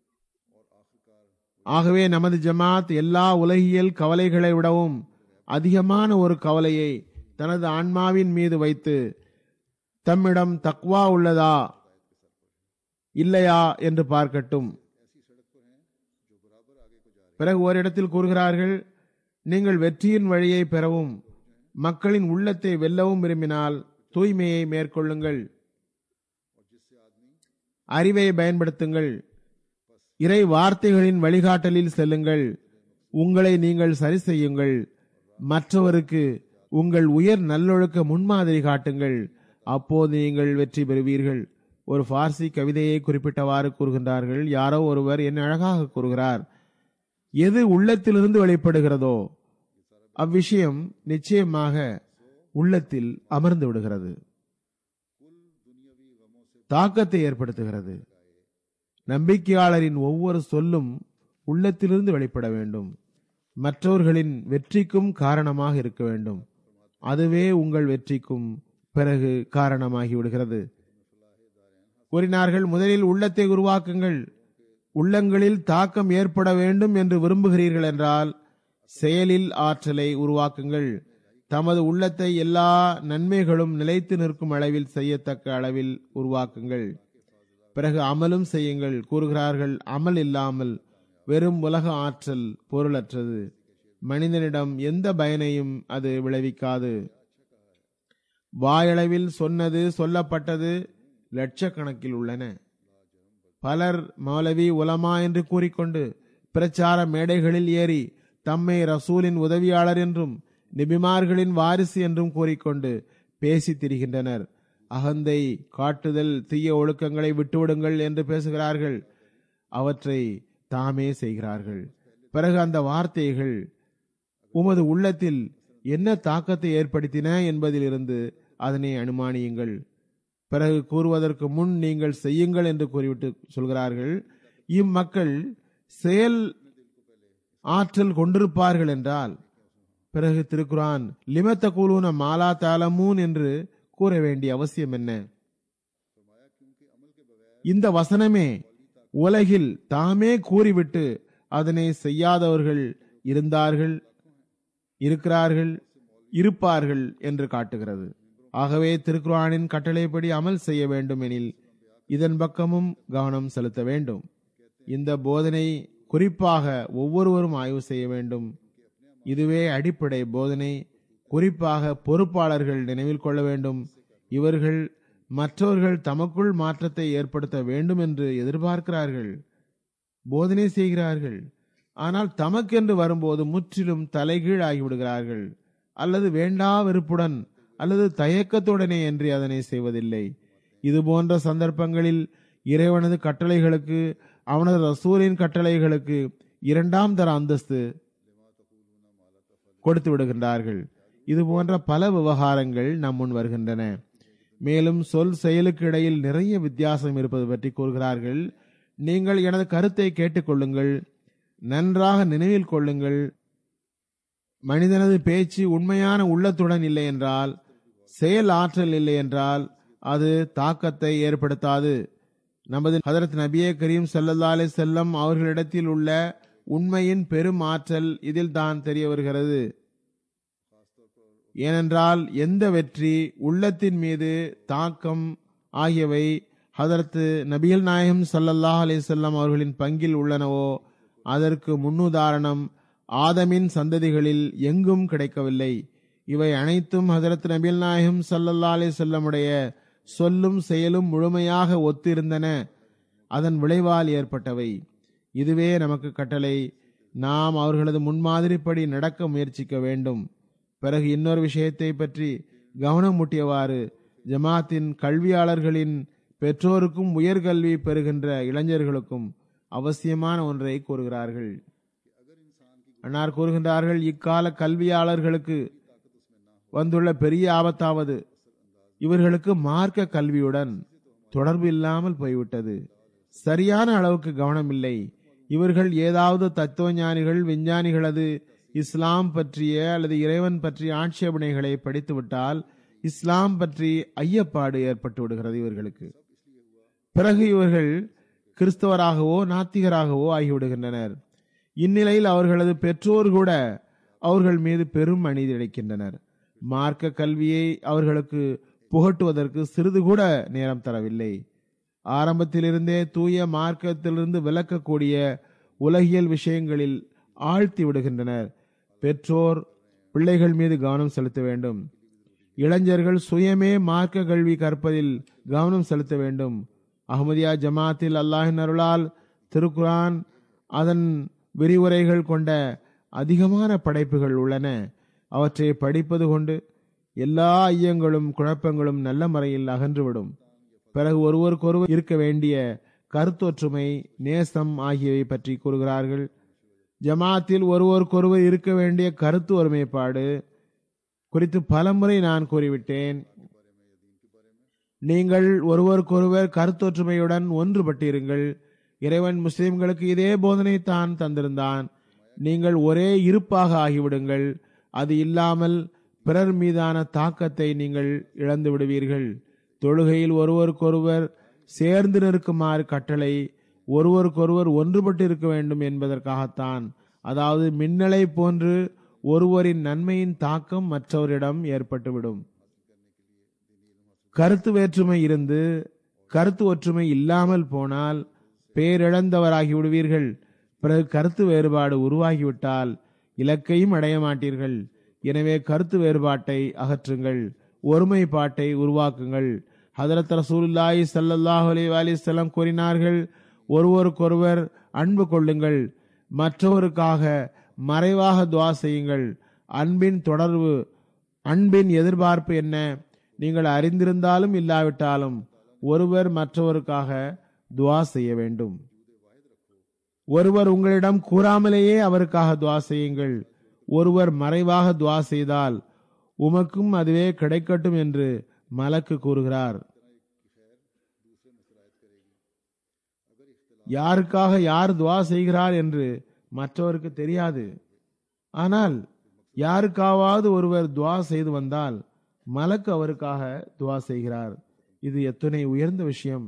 ஆகவே நமது ஜமாத் எல்லா உலகியல் கவலைகளை விடவும் அதிகமான ஒரு கவலையை தனது ஆன்மாவின் மீது வைத்து தம்மிடம் தக்வா உள்ளதா இல்லையா என்று பார்க்கட்டும் பிறகு ஓரிடத்தில் கூறுகிறார்கள் நீங்கள் வெற்றியின் வழியை பெறவும் மக்களின் உள்ளத்தை வெல்லவும் விரும்பினால் தூய்மையை மேற்கொள்ளுங்கள் அறிவை பயன்படுத்துங்கள் இறை வார்த்தைகளின் வழிகாட்டலில் செல்லுங்கள் உங்களை நீங்கள் சரி செய்யுங்கள் மற்றவருக்கு உங்கள் உயர் நல்லொழுக்க முன்மாதிரி காட்டுங்கள் அப்போது நீங்கள் வெற்றி பெறுவீர்கள் ஒரு பார்சி கவிதையை குறிப்பிட்டவாறு கூறுகின்றார்கள் யாரோ ஒருவர் என்ன அழகாக கூறுகிறார் எது உள்ளத்திலிருந்து வெளிப்படுகிறதோ அவ்விஷயம் நிச்சயமாக உள்ளத்தில் அமர்ந்து விடுகிறது தாக்கத்தை ஏற்படுத்துகிறது நம்பிக்கையாளரின் ஒவ்வொரு சொல்லும் உள்ளத்திலிருந்து வெளிப்பட வேண்டும் மற்றவர்களின் வெற்றிக்கும் காரணமாக இருக்க வேண்டும் அதுவே உங்கள் வெற்றிக்கும் பிறகு காரணமாகி விடுகிறது கூறினார்கள் முதலில் உள்ளத்தை உருவாக்குங்கள் உள்ளங்களில் தாக்கம் ஏற்பட வேண்டும் என்று விரும்புகிறீர்கள் என்றால் செயலில் ஆற்றலை உருவாக்குங்கள் தமது உள்ளத்தை எல்லா நன்மைகளும் நிலைத்து நிற்கும் அளவில் செய்யத்தக்க அளவில் உருவாக்குங்கள் பிறகு அமலும் செய்யுங்கள் கூறுகிறார்கள் அமல் இல்லாமல் வெறும் உலக ஆற்றல் பொருளற்றது மனிதனிடம் எந்த பயனையும் அது விளைவிக்காது வாயளவில் சொன்னது சொல்லப்பட்டது லட்சக்கணக்கில் உள்ளன பலர் மௌலவி உலமா என்று கூறிக்கொண்டு பிரச்சார மேடைகளில் ஏறி தம்மை ரசூலின் உதவியாளர் என்றும் நிபிமார்களின் வாரிசு என்றும் கூறிக்கொண்டு பேசித் திரிகின்றனர் அகந்தை காட்டுதல் தீய ஒழுக்கங்களை விட்டுவிடுங்கள் என்று பேசுகிறார்கள் அவற்றை தாமே செய்கிறார்கள் பிறகு அந்த வார்த்தைகள் உமது உள்ளத்தில் என்ன தாக்கத்தை ஏற்படுத்தின என்பதிலிருந்து அதனை அனுமானியுங்கள் பிறகு கூறுவதற்கு முன் நீங்கள் செய்யுங்கள் என்று கூறிவிட்டு சொல்கிறார்கள் இம்மக்கள் செயல் ஆற்றல் கொண்டிருப்பார்கள் என்றால் பிறகு திருக்குரான் லிமத்த கூலூன மாலா தாலமூன் என்று கூற வேண்டிய அவசியம் என்ன இந்த வசனமே உலகில் தாமே கூறிவிட்டு அதனை செய்யாதவர்கள் இருந்தார்கள் இருக்கிறார்கள் இருப்பார்கள் என்று காட்டுகிறது ஆகவே திருக்குரானின் கட்டளைப்படி அமல் செய்ய வேண்டும் எனில் இதன் பக்கமும் கவனம் செலுத்த வேண்டும் இந்த போதனை குறிப்பாக ஒவ்வொருவரும் ஆய்வு செய்ய வேண்டும் இதுவே அடிப்படை போதனை குறிப்பாக பொறுப்பாளர்கள் நினைவில் கொள்ள வேண்டும் இவர்கள் மற்றவர்கள் தமக்குள் மாற்றத்தை ஏற்படுத்த வேண்டும் என்று எதிர்பார்க்கிறார்கள் போதனை செய்கிறார்கள் ஆனால் தமக்கென்று வரும்போது முற்றிலும் தலைகீழ் ஆகிவிடுகிறார்கள் அல்லது வேண்டா வெறுப்புடன் அல்லது தயக்கத்துடனே என்று அதனை செய்வதில்லை இது போன்ற சந்தர்ப்பங்களில் இறைவனது கட்டளைகளுக்கு அவனது ரசூலின் கட்டளைகளுக்கு இரண்டாம் தர அந்தஸ்து கொடுத்து விடுகின்றார்கள் இது போன்ற பல விவகாரங்கள் நம் முன் வருகின்றன மேலும் சொல் செயலுக்கு இடையில் நிறைய வித்தியாசம் இருப்பது பற்றி கூறுகிறார்கள் நீங்கள் எனது கருத்தை கேட்டுக்கொள்ளுங்கள் நன்றாக நினைவில் கொள்ளுங்கள் மனிதனது பேச்சு உண்மையான உள்ளத்துடன் இல்லை என்றால் செயல் ஆற்றல் இல்லை என்றால் அது தாக்கத்தை ஏற்படுத்தாது நமது ஹதரத் நபியே கரீம் சல்லல்லா அலி செல்லம் அவர்களிடத்தில் உள்ள உண்மையின் பெரும் ஆற்றல் இதில் தான் தெரிய வருகிறது ஏனென்றால் எந்த வெற்றி உள்ளத்தின் மீது தாக்கம் ஆகியவை ஹதரத்து நபிகள் நாயகம் சல்லல்லாஹ் அலிசல்லாம் அவர்களின் பங்கில் உள்ளனவோ அதற்கு முன்னுதாரணம் ஆதமின் சந்ததிகளில் எங்கும் கிடைக்கவில்லை இவை அனைத்தும் ஹதரத் நபிகள் நாயகம் சல்லல்லா அலி செல்லமுடைய சொல்லும் செயலும் முழுமையாக ஒத்திருந்தன அதன் விளைவால் ஏற்பட்டவை இதுவே நமக்கு கட்டளை நாம் அவர்களது முன்மாதிரிப்படி நடக்க முயற்சிக்க வேண்டும் பிறகு இன்னொரு விஷயத்தை பற்றி கவனம் முட்டியவாறு ஜமாத்தின் கல்வியாளர்களின் பெற்றோருக்கும் உயர்கல்வி பெறுகின்ற இளைஞர்களுக்கும் அவசியமான ஒன்றை கூறுகிறார்கள் அன்னார் கூறுகின்றார்கள் இக்கால கல்வியாளர்களுக்கு வந்துள்ள பெரிய ஆபத்தாவது இவர்களுக்கு மார்க்க கல்வியுடன் தொடர்பு இல்லாமல் போய்விட்டது சரியான அளவுக்கு கவனம் இல்லை இவர்கள் ஏதாவது தத்துவ ஞானிகள் விஞ்ஞானிகளது இஸ்லாம் பற்றிய அல்லது இறைவன் பற்றிய ஆட்சேபனைகளை படித்துவிட்டால் இஸ்லாம் பற்றி ஐயப்பாடு ஏற்பட்டு விடுகிறது இவர்களுக்கு பிறகு இவர்கள் கிறிஸ்தவராகவோ நாத்திகராகவோ ஆகிவிடுகின்றனர் இந்நிலையில் அவர்களது பெற்றோர் கூட அவர்கள் மீது பெரும் அநீதி இழைக்கின்றனர் மார்க்க கல்வியை அவர்களுக்கு புகட்டுவதற்கு சிறிது கூட நேரம் தரவில்லை ஆரம்பத்திலிருந்தே தூய மார்க்கத்திலிருந்து விலக்கக்கூடிய உலகியல் விஷயங்களில் ஆழ்த்தி விடுகின்றனர் பெற்றோர் பிள்ளைகள் மீது கவனம் செலுத்த வேண்டும் இளைஞர்கள் சுயமே மார்க்க கல்வி கற்பதில் கவனம் செலுத்த வேண்டும் அஹமதியா ஜமாத்தில் அல்லாஹின் அருளால் திருக்குரான் அதன் விரிவுரைகள் கொண்ட அதிகமான படைப்புகள் உள்ளன அவற்றை படிப்பது கொண்டு எல்லா ஐயங்களும் குழப்பங்களும் நல்ல முறையில் அகன்றுவிடும் பிறகு ஒருவருக்கொருவர் இருக்க வேண்டிய கருத்தொற்றுமை நேசம் ஆகியவை பற்றி கூறுகிறார்கள் ஜமாத்தில் ஒருவருக்கொருவர் இருக்க வேண்டிய கருத்து ஒருமைப்பாடு குறித்து பலமுறை நான் கூறிவிட்டேன் நீங்கள் ஒருவருக்கொருவர் கருத்தொற்றுமையுடன் ஒன்றுபட்டிருங்கள் இறைவன் முஸ்லிம்களுக்கு இதே போதனை தான் தந்திருந்தான் நீங்கள் ஒரே இருப்பாக ஆகிவிடுங்கள் அது இல்லாமல் பிறர் மீதான தாக்கத்தை நீங்கள் இழந்து விடுவீர்கள் தொழுகையில் ஒருவருக்கொருவர் சேர்ந்து நிற்குமாறு கட்டளை ஒருவருக்கொருவர் ஒன்றுபட்டு இருக்க வேண்டும் என்பதற்காகத்தான் அதாவது மின்னலை போன்று ஒருவரின் நன்மையின் தாக்கம் மற்றவரிடம் ஏற்பட்டுவிடும் கருத்து வேற்றுமை இருந்து கருத்து ஒற்றுமை இல்லாமல் போனால் பேரிழந்தவராகி விடுவீர்கள் பிறகு கருத்து வேறுபாடு உருவாகிவிட்டால் இலக்கையும் அடைய மாட்டீர்கள் எனவே கருத்து வேறுபாட்டை அகற்றுங்கள் ஒருமைப்பாட்டை உருவாக்குங்கள் ஹதரத் ரசூலுல்லாஹி ஸல்லல்லாஹு அலைஹி வஸல்லம் கூறினார்கள் ஒருவருக்கொருவர் அன்பு கொள்ளுங்கள் மற்றவருக்காக மறைவாக துவா செய்யுங்கள் அன்பின் தொடர்பு அன்பின் எதிர்பார்ப்பு என்ன நீங்கள் அறிந்திருந்தாலும் இல்லாவிட்டாலும் ஒருவர் மற்றவருக்காக துவா செய்ய வேண்டும் ஒருவர் உங்களிடம் கூறாமலேயே அவருக்காக துவா செய்யுங்கள் ஒருவர் மறைவாக துவா செய்தால் உமக்கும் அதுவே கிடைக்கட்டும் என்று மலக்கு கூறுகிறார் யாருக்காக யார் துவா செய்கிறார் என்று மற்றவருக்கு தெரியாது ஆனால் யாருக்காவது ஒருவர் துவா செய்து வந்தால் மலக்கு அவருக்காக துவா செய்கிறார் இது எத்தனை உயர்ந்த விஷயம்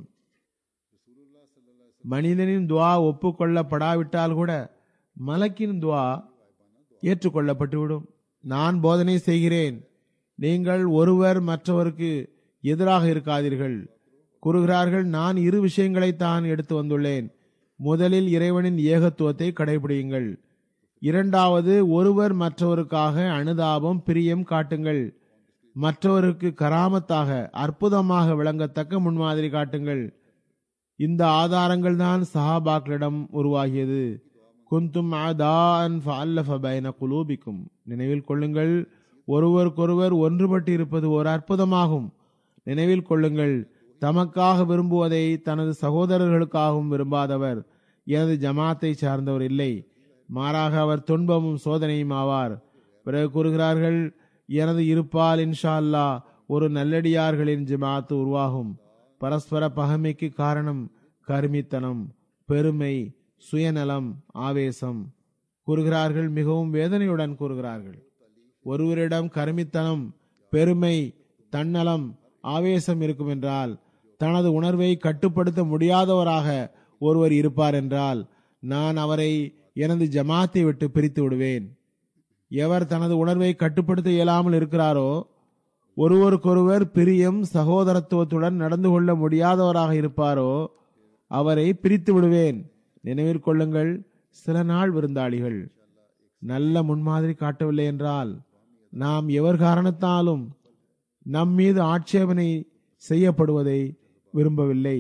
மனிதனின் துவா ஒப்புக்கொள்ளப்படாவிட்டால் கூட மலக்கின் துவா ஏற்றுக்கொள்ளப்பட்டுவிடும் நான் போதனை செய்கிறேன் நீங்கள் ஒருவர் மற்றவருக்கு எதிராக இருக்காதீர்கள் கூறுகிறார்கள் நான் இரு விஷயங்களை தான் எடுத்து வந்துள்ளேன் முதலில் இறைவனின் ஏகத்துவத்தை கடைபிடியுங்கள் இரண்டாவது ஒருவர் மற்றவருக்காக அனுதாபம் பிரியம் காட்டுங்கள் மற்றவருக்கு கராமத்தாக அற்புதமாக விளங்கத்தக்க முன்மாதிரி காட்டுங்கள் இந்த ஆதாரங்கள் தான் சஹாபாக்களிடம் உருவாகியது குந்தும் ஆதான் ஃபஅல்லஃப பைன குலூபிக்கும் நினைவில் கொள்ளுங்கள் ஒருவருக்கொருவர் ஒன்றுபட்டு இருப்பது ஒரு அற்புதமாகும் நினைவில் கொள்ளுங்கள் தமக்காக விரும்புவதை தனது சகோதரர்களுக்காகவும் விரும்பாதவர் எனது ஜமாத்தை சார்ந்தவர் இல்லை மாறாக அவர் துன்பமும் சோதனையும் ஆவார் பிறகு கூறுகிறார்கள் எனது இருப்பால் இன்ஷா அல்லா ஒரு நல்லடியார்களின் ஜமாத்து உருவாகும் பரஸ்பர பகைமைக்கு காரணம் கருமித்தனம் பெருமை சுயநலம் ஆவேசம் கூறுகிறார்கள் மிகவும் வேதனையுடன் கூறுகிறார்கள் ஒருவரிடம் கருமித்தனம் பெருமை தன்னலம் ஆவேசம் இருக்கும் என்றால் தனது உணர்வை கட்டுப்படுத்த முடியாதவராக ஒருவர் இருப்பார் என்றால் நான் அவரை எனது ஜமாத்தை விட்டு பிரித்து விடுவேன் எவர் தனது உணர்வை கட்டுப்படுத்த இயலாமல் இருக்கிறாரோ ஒருவருக்கொருவர் பிரியம் சகோதரத்துவத்துடன் நடந்து கொள்ள முடியாதவராக இருப்பாரோ அவரை பிரித்து விடுவேன் நினைவில் கொள்ளுங்கள் சில நாள் விருந்தாளிகள் நல்ல முன்மாதிரி காட்டவில்லை என்றால் நாம் எவர் காரணத்தாலும் நம் மீது ஆட்சேபனை செய்யப்படுவதை விரும்பவில்லை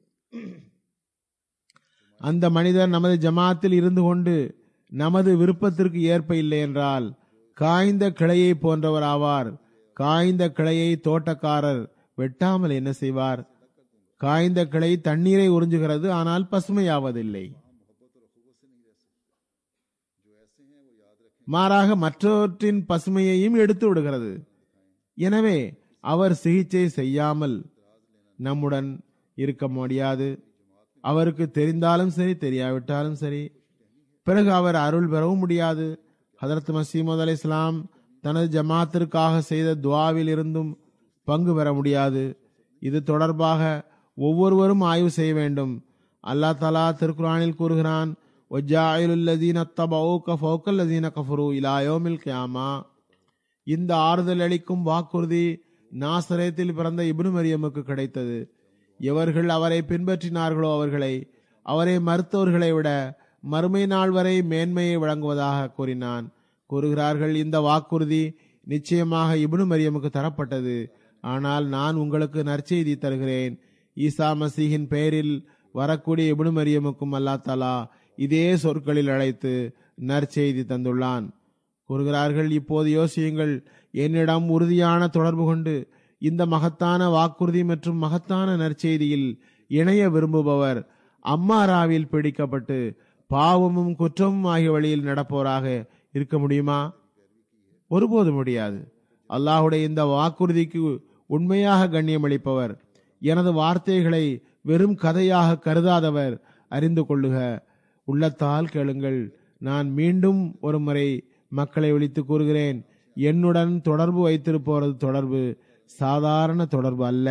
அந்த மனிதர் நமது ஜமாத்தில் இருந்து கொண்டு நமது விருப்பத்திற்கு ஏற்ப இல்லை என்றால் காய்ந்த கிளையை போன்றவர் ஆவார் காய்ந்த கிளையை தோட்டக்காரர் வெட்டாமல் என்ன செய்வார் காய்ந்த கிளை தண்ணீரை உறிஞ்சுகிறது ஆனால் பசுமையாவதில்லை மாறாக மற்றவற்றின் பசுமையையும் எடுத்து விடுகிறது எனவே அவர் சிகிச்சை செய்யாமல் நம்முடன் இருக்க முடியாது அவருக்கு தெரிந்தாலும் சரி தெரியாவிட்டாலும் சரி பிறகு அவர் அருள் பெறவும் முடியாது ஹதரத் மசீமது அலி இஸ்லாம் தனது ஜமாத்திற்காக செய்த துவாவில் இருந்தும் பங்கு பெற முடியாது இது தொடர்பாக ஒவ்வொருவரும் ஆய்வு செய்ய வேண்டும் அல்லாஹ் தலா திருக்குரானில் கூறுகிறான் இந்த ஆறுதல் அளிக்கும் வாக்குறுதி நாசரேத்தில் பிறந்த இப்னு மரியமுக்கு கிடைத்தது எவர்கள் அவரை பின்பற்றினார்களோ அவர்களை அவரை மறுத்தவர்களை விட மறுமை நாள் வரை மேன்மையை வழங்குவதாக கூறினான் கூறுகிறார்கள் இந்த வாக்குறுதி நிச்சயமாக இப்னு மரியமுக்கு தரப்பட்டது ஆனால் நான் உங்களுக்கு நற்செய்தி தருகிறேன் ஈசா மசீகின் பெயரில் வரக்கூடிய இப்னு மரியமுக்கும் அல்லா தலா இதே சொற்களில் அழைத்து நற்செய்தி தந்துள்ளான் கூறுகிறார்கள் இப்போது யோசியுங்கள் என்னிடம் உறுதியான தொடர்பு கொண்டு இந்த மகத்தான வாக்குறுதி மற்றும் மகத்தான நற்செய்தியில் இணைய விரும்புபவர் அம்மாராவில் பிடிக்கப்பட்டு பாவமும் குற்றமும் ஆகிய வழியில் நடப்போராக இருக்க முடியுமா ஒருபோது முடியாது அல்லாஹுடைய இந்த வாக்குறுதிக்கு உண்மையாக கண்ணியமளிப்பவர் எனது வார்த்தைகளை வெறும் கதையாக கருதாதவர் அறிந்து கொள்ளுக உள்ளத்தால் கேளுங்கள் நான் மீண்டும் ஒரு முறை மக்களை விழித்து கூறுகிறேன் என்னுடன் தொடர்பு வைத்திருப்பவரது தொடர்பு சாதாரண தொடர்பு அல்ல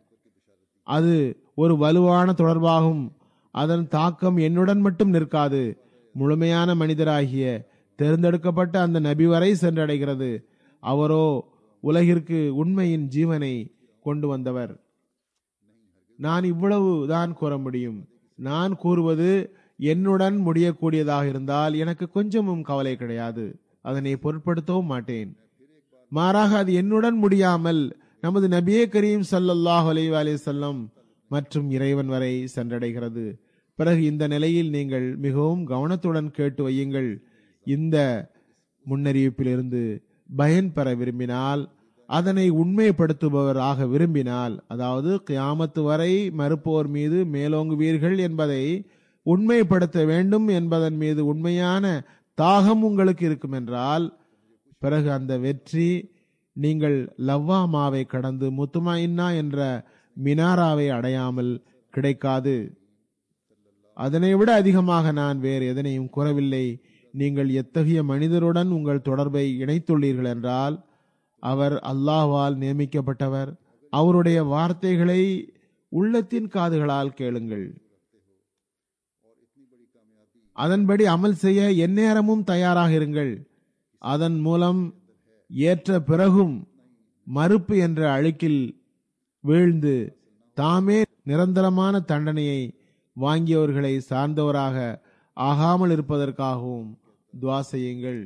அது ஒரு வலுவான தொடர்பாகும் அதன் தாக்கம் என்னுடன் மட்டும் நிற்காது முழுமையான மனிதராகிய தேர்ந்தெடுக்கப்பட்ட அந்த நபி வரை சென்றடைகிறது அவரோ உலகிற்கு உண்மையின் ஜீவனை கொண்டு வந்தவர் நான் இவ்வளவு தான் கூற முடியும் நான் கூறுவது என்னுடன் முடியக்கூடியதாக இருந்தால் எனக்கு கொஞ்சமும் கவலை கிடையாது அதனை பொருட்படுத்தவும் மாட்டேன் மாறாக அது என்னுடன் முடியாமல் நமது நபியே கரீம் சல்லல்லாஹ் அலி அலி செல்லம் மற்றும் இறைவன் வரை சென்றடைகிறது பிறகு இந்த நிலையில் நீங்கள் மிகவும் கவனத்துடன் கேட்டு வையுங்கள் இந்த முன்னறிவிப்பிலிருந்து பயன் பெற விரும்பினால் அதனை உண்மைப்படுத்துபவர் ஆக விரும்பினால் அதாவது கியாமத்து வரை மறுப்போர் மீது மேலோங்குவீர்கள் என்பதை உண்மைப்படுத்த வேண்டும் என்பதன் மீது உண்மையான தாகம் உங்களுக்கு இருக்கும் என்றால் பிறகு அந்த வெற்றி நீங்கள் லவ்வாமாவை கடந்து முத்துமாயின்னா என்ற மினாராவை அடையாமல் கிடைக்காது அதனை விட அதிகமாக நான் வேறு எதனையும் கூறவில்லை நீங்கள் எத்தகைய மனிதருடன் உங்கள் தொடர்பை இணைத்துள்ளீர்கள் என்றால் அவர் அல்லாஹ்வால் நியமிக்கப்பட்டவர் அவருடைய வார்த்தைகளை உள்ளத்தின் காதுகளால் கேளுங்கள் அதன்படி அமல் செய்ய எந்நேரமும் தயாராக இருங்கள் அதன் மூலம் ஏற்ற பிறகும் மறுப்பு என்ற அழுக்கில் வீழ்ந்து தாமே நிரந்தரமான தண்டனையை வாங்கியவர்களை சார்ந்தவராக ஆகாமல் இருப்பதற்காகவும் துவா செய்யுங்கள்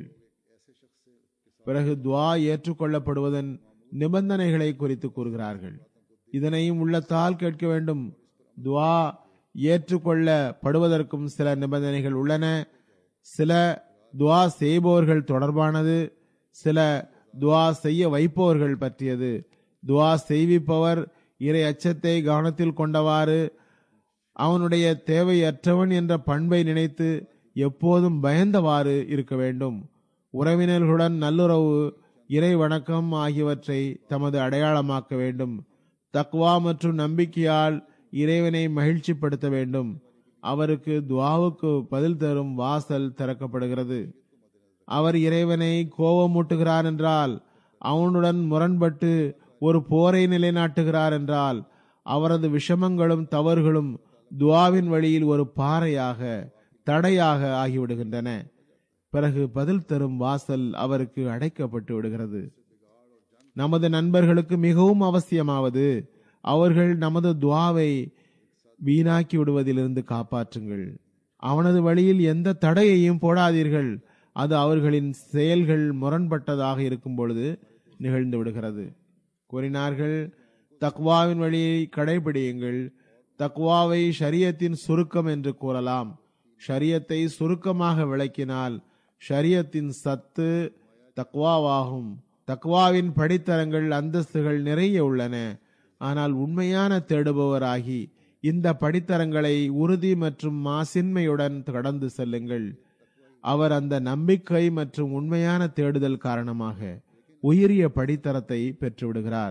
பிறகு துவா ஏற்றுக்கொள்ளப்படுவதன் நிபந்தனைகளை குறித்து கூறுகிறார்கள் இதனையும் உள்ளத்தால் கேட்க வேண்டும் துவா ஏற்றுக்கொள்ளப்படுவதற்கும் சில நிபந்தனைகள் உள்ளன சில துவா செய்பவர்கள் தொடர்பானது சில துவா செய்ய வைப்பவர்கள் பற்றியது துவா செய்விப்பவர் இறை அச்சத்தை கவனத்தில் கொண்டவாறு அவனுடைய தேவையற்றவன் என்ற பண்பை நினைத்து எப்போதும் பயந்தவாறு இருக்க வேண்டும் உறவினர்களுடன் நல்லுறவு இறை வணக்கம் ஆகியவற்றை தமது அடையாளமாக்க வேண்டும் தக்வா மற்றும் நம்பிக்கையால் இறைவனை மகிழ்ச்சிப்படுத்த வேண்டும் அவருக்கு துவாவுக்கு பதில் தரும் வாசல் திறக்கப்படுகிறது அவர் இறைவனை கோபமூட்டுகிறார் என்றால் அவனுடன் முரண்பட்டு ஒரு போரை நிலைநாட்டுகிறார் என்றால் அவரது விஷமங்களும் தவறுகளும் துவாவின் வழியில் ஒரு பாறையாக தடையாக ஆகிவிடுகின்றன பிறகு பதில் தரும் வாசல் அவருக்கு அடைக்கப்பட்டு விடுகிறது நமது நண்பர்களுக்கு மிகவும் அவசியமாவது அவர்கள் நமது துவாவை வீணாக்கி விடுவதிலிருந்து காப்பாற்றுங்கள் அவனது வழியில் எந்த தடையையும் போடாதீர்கள் அது அவர்களின் செயல்கள் முரண்பட்டதாக இருக்கும் பொழுது நிகழ்ந்து விடுகிறது கூறினார்கள் தக்வாவின் வழியை கடைபிடியுங்கள் தக்வாவை ஷரியத்தின் சுருக்கம் என்று கூறலாம் ஷரியத்தை சுருக்கமாக விளக்கினால் ஷரியத்தின் சத்து தக்வாவாகும் தக்வாவின் படித்தரங்கள் அந்தஸ்துகள் நிறைய உள்ளன ஆனால் உண்மையான தேடுபவராகி இந்த படித்தரங்களை உறுதி மற்றும் மாசின்மையுடன் கடந்து செல்லுங்கள் அவர் அந்த நம்பிக்கை மற்றும் உண்மையான தேடுதல் காரணமாக உயரிய படித்தரத்தை பெற்றுவிடுகிறார்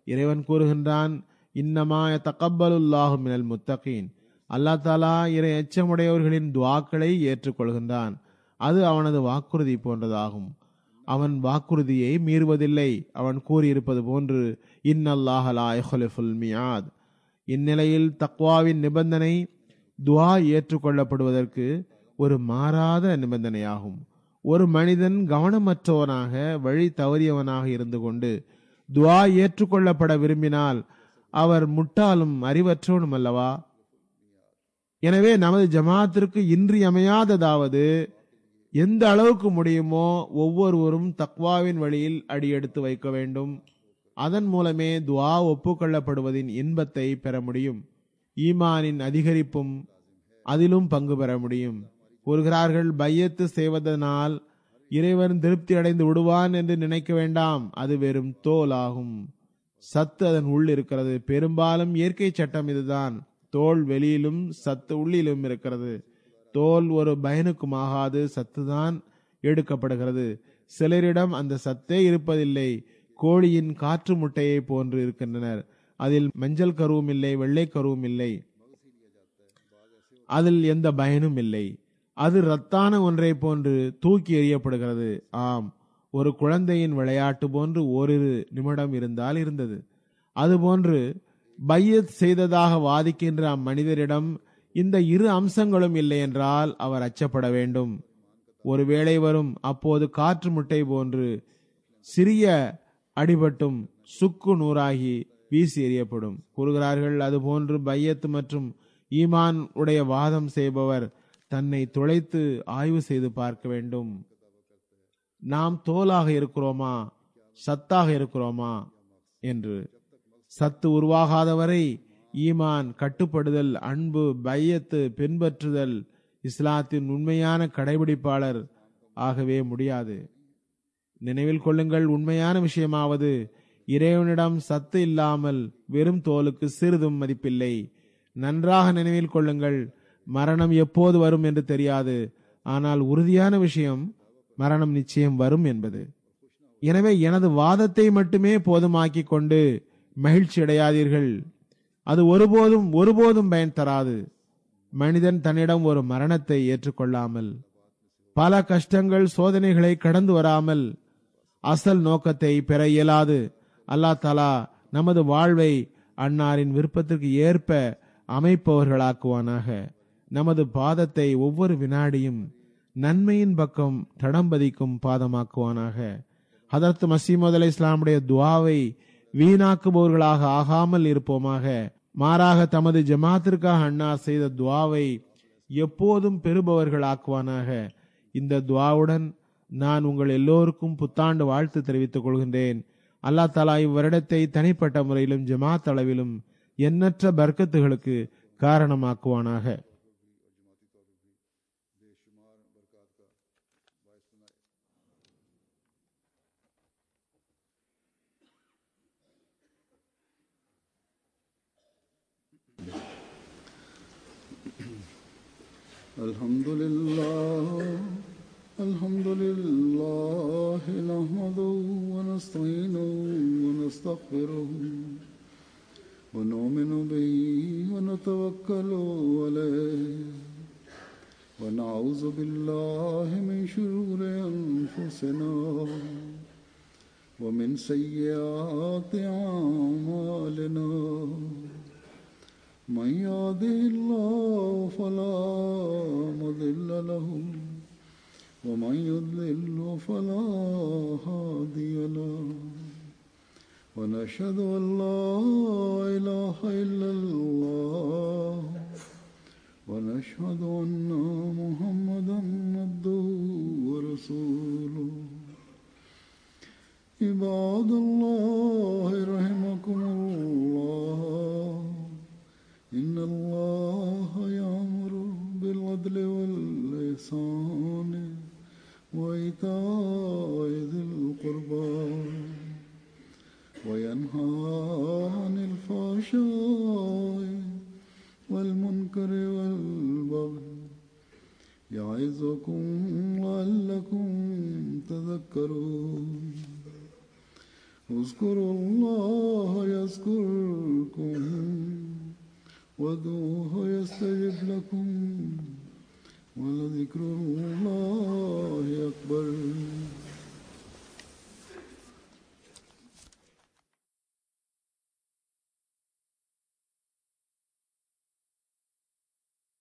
இறைவன் கூறுகின்றான் இன்னமாய தகப்பலுல்லாஹு மினல் முத்தகீன் அல்லா தாலா இறை எச்சமுடையவர்களின் துவாக்களை ஏற்றுக்கொள்கின்றான் அது அவனது வாக்குறுதி போன்றதாகும் அவன் வாக்குறுதியை மீறுவதில்லை அவன் கூறியிருப்பது போன்று இன்னல்லாஹலாஃபுல் மியாத் இந்நிலையில் தக்வாவின் நிபந்தனை துவா ஏற்றுக்கொள்ளப்படுவதற்கு ஒரு மாறாத நிபந்தனையாகும் ஒரு மனிதன் கவனமற்றவனாக வழி தவறியவனாக இருந்து கொண்டு துவா ஏற்றுக்கொள்ளப்பட விரும்பினால் அவர் முட்டாளும் அறிவற்றவனும் அல்லவா எனவே நமது ஜமாத்திற்கு இன்றியமையாததாவது எந்த அளவுக்கு முடியுமோ ஒவ்வொருவரும் தக்வாவின் வழியில் அடியெடுத்து வைக்க வேண்டும் அதன் மூலமே துவா ஒப்புக்கொள்ளப்படுவதின் இன்பத்தை பெற முடியும் ஈமானின் அதிகரிப்பும் அதிலும் பங்கு பெற முடியும் கூறுகிறார்கள் பையத்து செய்வதனால் இறைவன் திருப்தி அடைந்து விடுவான் என்று நினைக்க வேண்டாம் அது வெறும் தோல் ஆகும் சத்து அதன் உள் இருக்கிறது பெரும்பாலும் இயற்கை சட்டம் இதுதான் தோல் வெளியிலும் சத்து உள்ளிலும் இருக்கிறது தோல் ஒரு பயனுக்கும் ஆகாது சத்துதான் எடுக்கப்படுகிறது சிலரிடம் அந்த சத்தே இருப்பதில்லை கோழியின் காற்று முட்டையை போன்று இருக்கின்றனர் அதில் மஞ்சள் கருவும் இல்லை வெள்ளை கருவும் இல்லை அதில் எந்த பயனும் இல்லை அது ரத்தான ஒன்றை போன்று தூக்கி எறியப்படுகிறது ஆம் ஒரு குழந்தையின் விளையாட்டு போன்று ஓரிரு நிமிடம் இருந்தால் இருந்தது அதுபோன்று பையத் செய்ததாக வாதிக்கின்ற அம்மனிதரிடம் இந்த இரு அம்சங்களும் இல்லை என்றால் அவர் அச்சப்பட வேண்டும் ஒருவேளை வரும் அப்போது காற்று முட்டை போன்று சிறிய அடிபட்டும் சுக்கு நூறாகி வீசி எறியப்படும் கூறுகிறார்கள் அதுபோன்று பையத்து மற்றும் ஈமான் உடைய வாதம் செய்பவர் தன்னை துளைத்து ஆய்வு செய்து பார்க்க வேண்டும் நாம் தோலாக இருக்கிறோமா சத்தாக இருக்கிறோமா என்று சத்து உருவாகாதவரை ஈமான் கட்டுப்படுதல் அன்பு பையத்து பின்பற்றுதல் இஸ்லாத்தின் உண்மையான கடைபிடிப்பாளர் ஆகவே முடியாது நினைவில் கொள்ளுங்கள் உண்மையான விஷயமாவது இறைவனிடம் சத்து இல்லாமல் வெறும் தோலுக்கு சிறிதும் மதிப்பில்லை நன்றாக நினைவில் கொள்ளுங்கள் மரணம் எப்போது வரும் என்று தெரியாது ஆனால் உறுதியான விஷயம் மரணம் நிச்சயம் வரும் என்பது எனவே எனது வாதத்தை மட்டுமே போதுமாக்கி கொண்டு மகிழ்ச்சி அடையாதீர்கள் அது ஒருபோதும் ஒருபோதும் பயன் தராது மனிதன் தன்னிடம் ஒரு மரணத்தை ஏற்றுக்கொள்ளாமல் பல கஷ்டங்கள் சோதனைகளை கடந்து வராமல் அசல் நோக்கத்தை பெற இயலாது அல்லா தலா நமது வாழ்வை அன்னாரின் விருப்பத்திற்கு ஏற்ப அமைப்பவர்களாக்குவானாக நமது பாதத்தை ஒவ்வொரு வினாடியும் நன்மையின் பக்கம் தடம்பதிக்கும் பாதமாக்குவானாக ஹதரத் மசீமது அலி இஸ்லாமுடைய துவாவை வீணாக்குபவர்களாக ஆகாமல் இருப்போமாக மாறாக தமது ஜமாத்திற்காக அன்னார் செய்த துவாவை எப்போதும் பெறுபவர்கள் ஆக்குவானாக இந்த துவாவுடன் நான் உங்கள் எல்லோருக்கும் புத்தாண்டு வாழ்த்து தெரிவித்துக் கொள்கின்றேன் அல்லா தலா இவ்வருடத்தை தனிப்பட்ட முறையிலும் ஜமாத் அளவிலும் எண்ணற்ற பர்க்கத்துகளுக்கு காரணமாக்குவானாக الحمد لله الحمد لله نحمده ونستعينه ونستغفره ونؤمن به ونتوكل عليه ونعوذ بالله من شرور أنفسنا ومن سيئات أعمالنا من يهده الله فلا مضل له ومن يضلل فلا هادي له ونشهد ان لا اله الا الله ونشهد ان محمدا عبده ورسوله عباد الله رحمكم الله إن الله يأمر بالعدل والإحسان وإيتاء ذي القربى وينهى عن الفحشاء والمنكر والبغي يعظكم لعلكم تذكرون اذكروا الله يذكركم وادعوه يستجب لكم ولذكر الله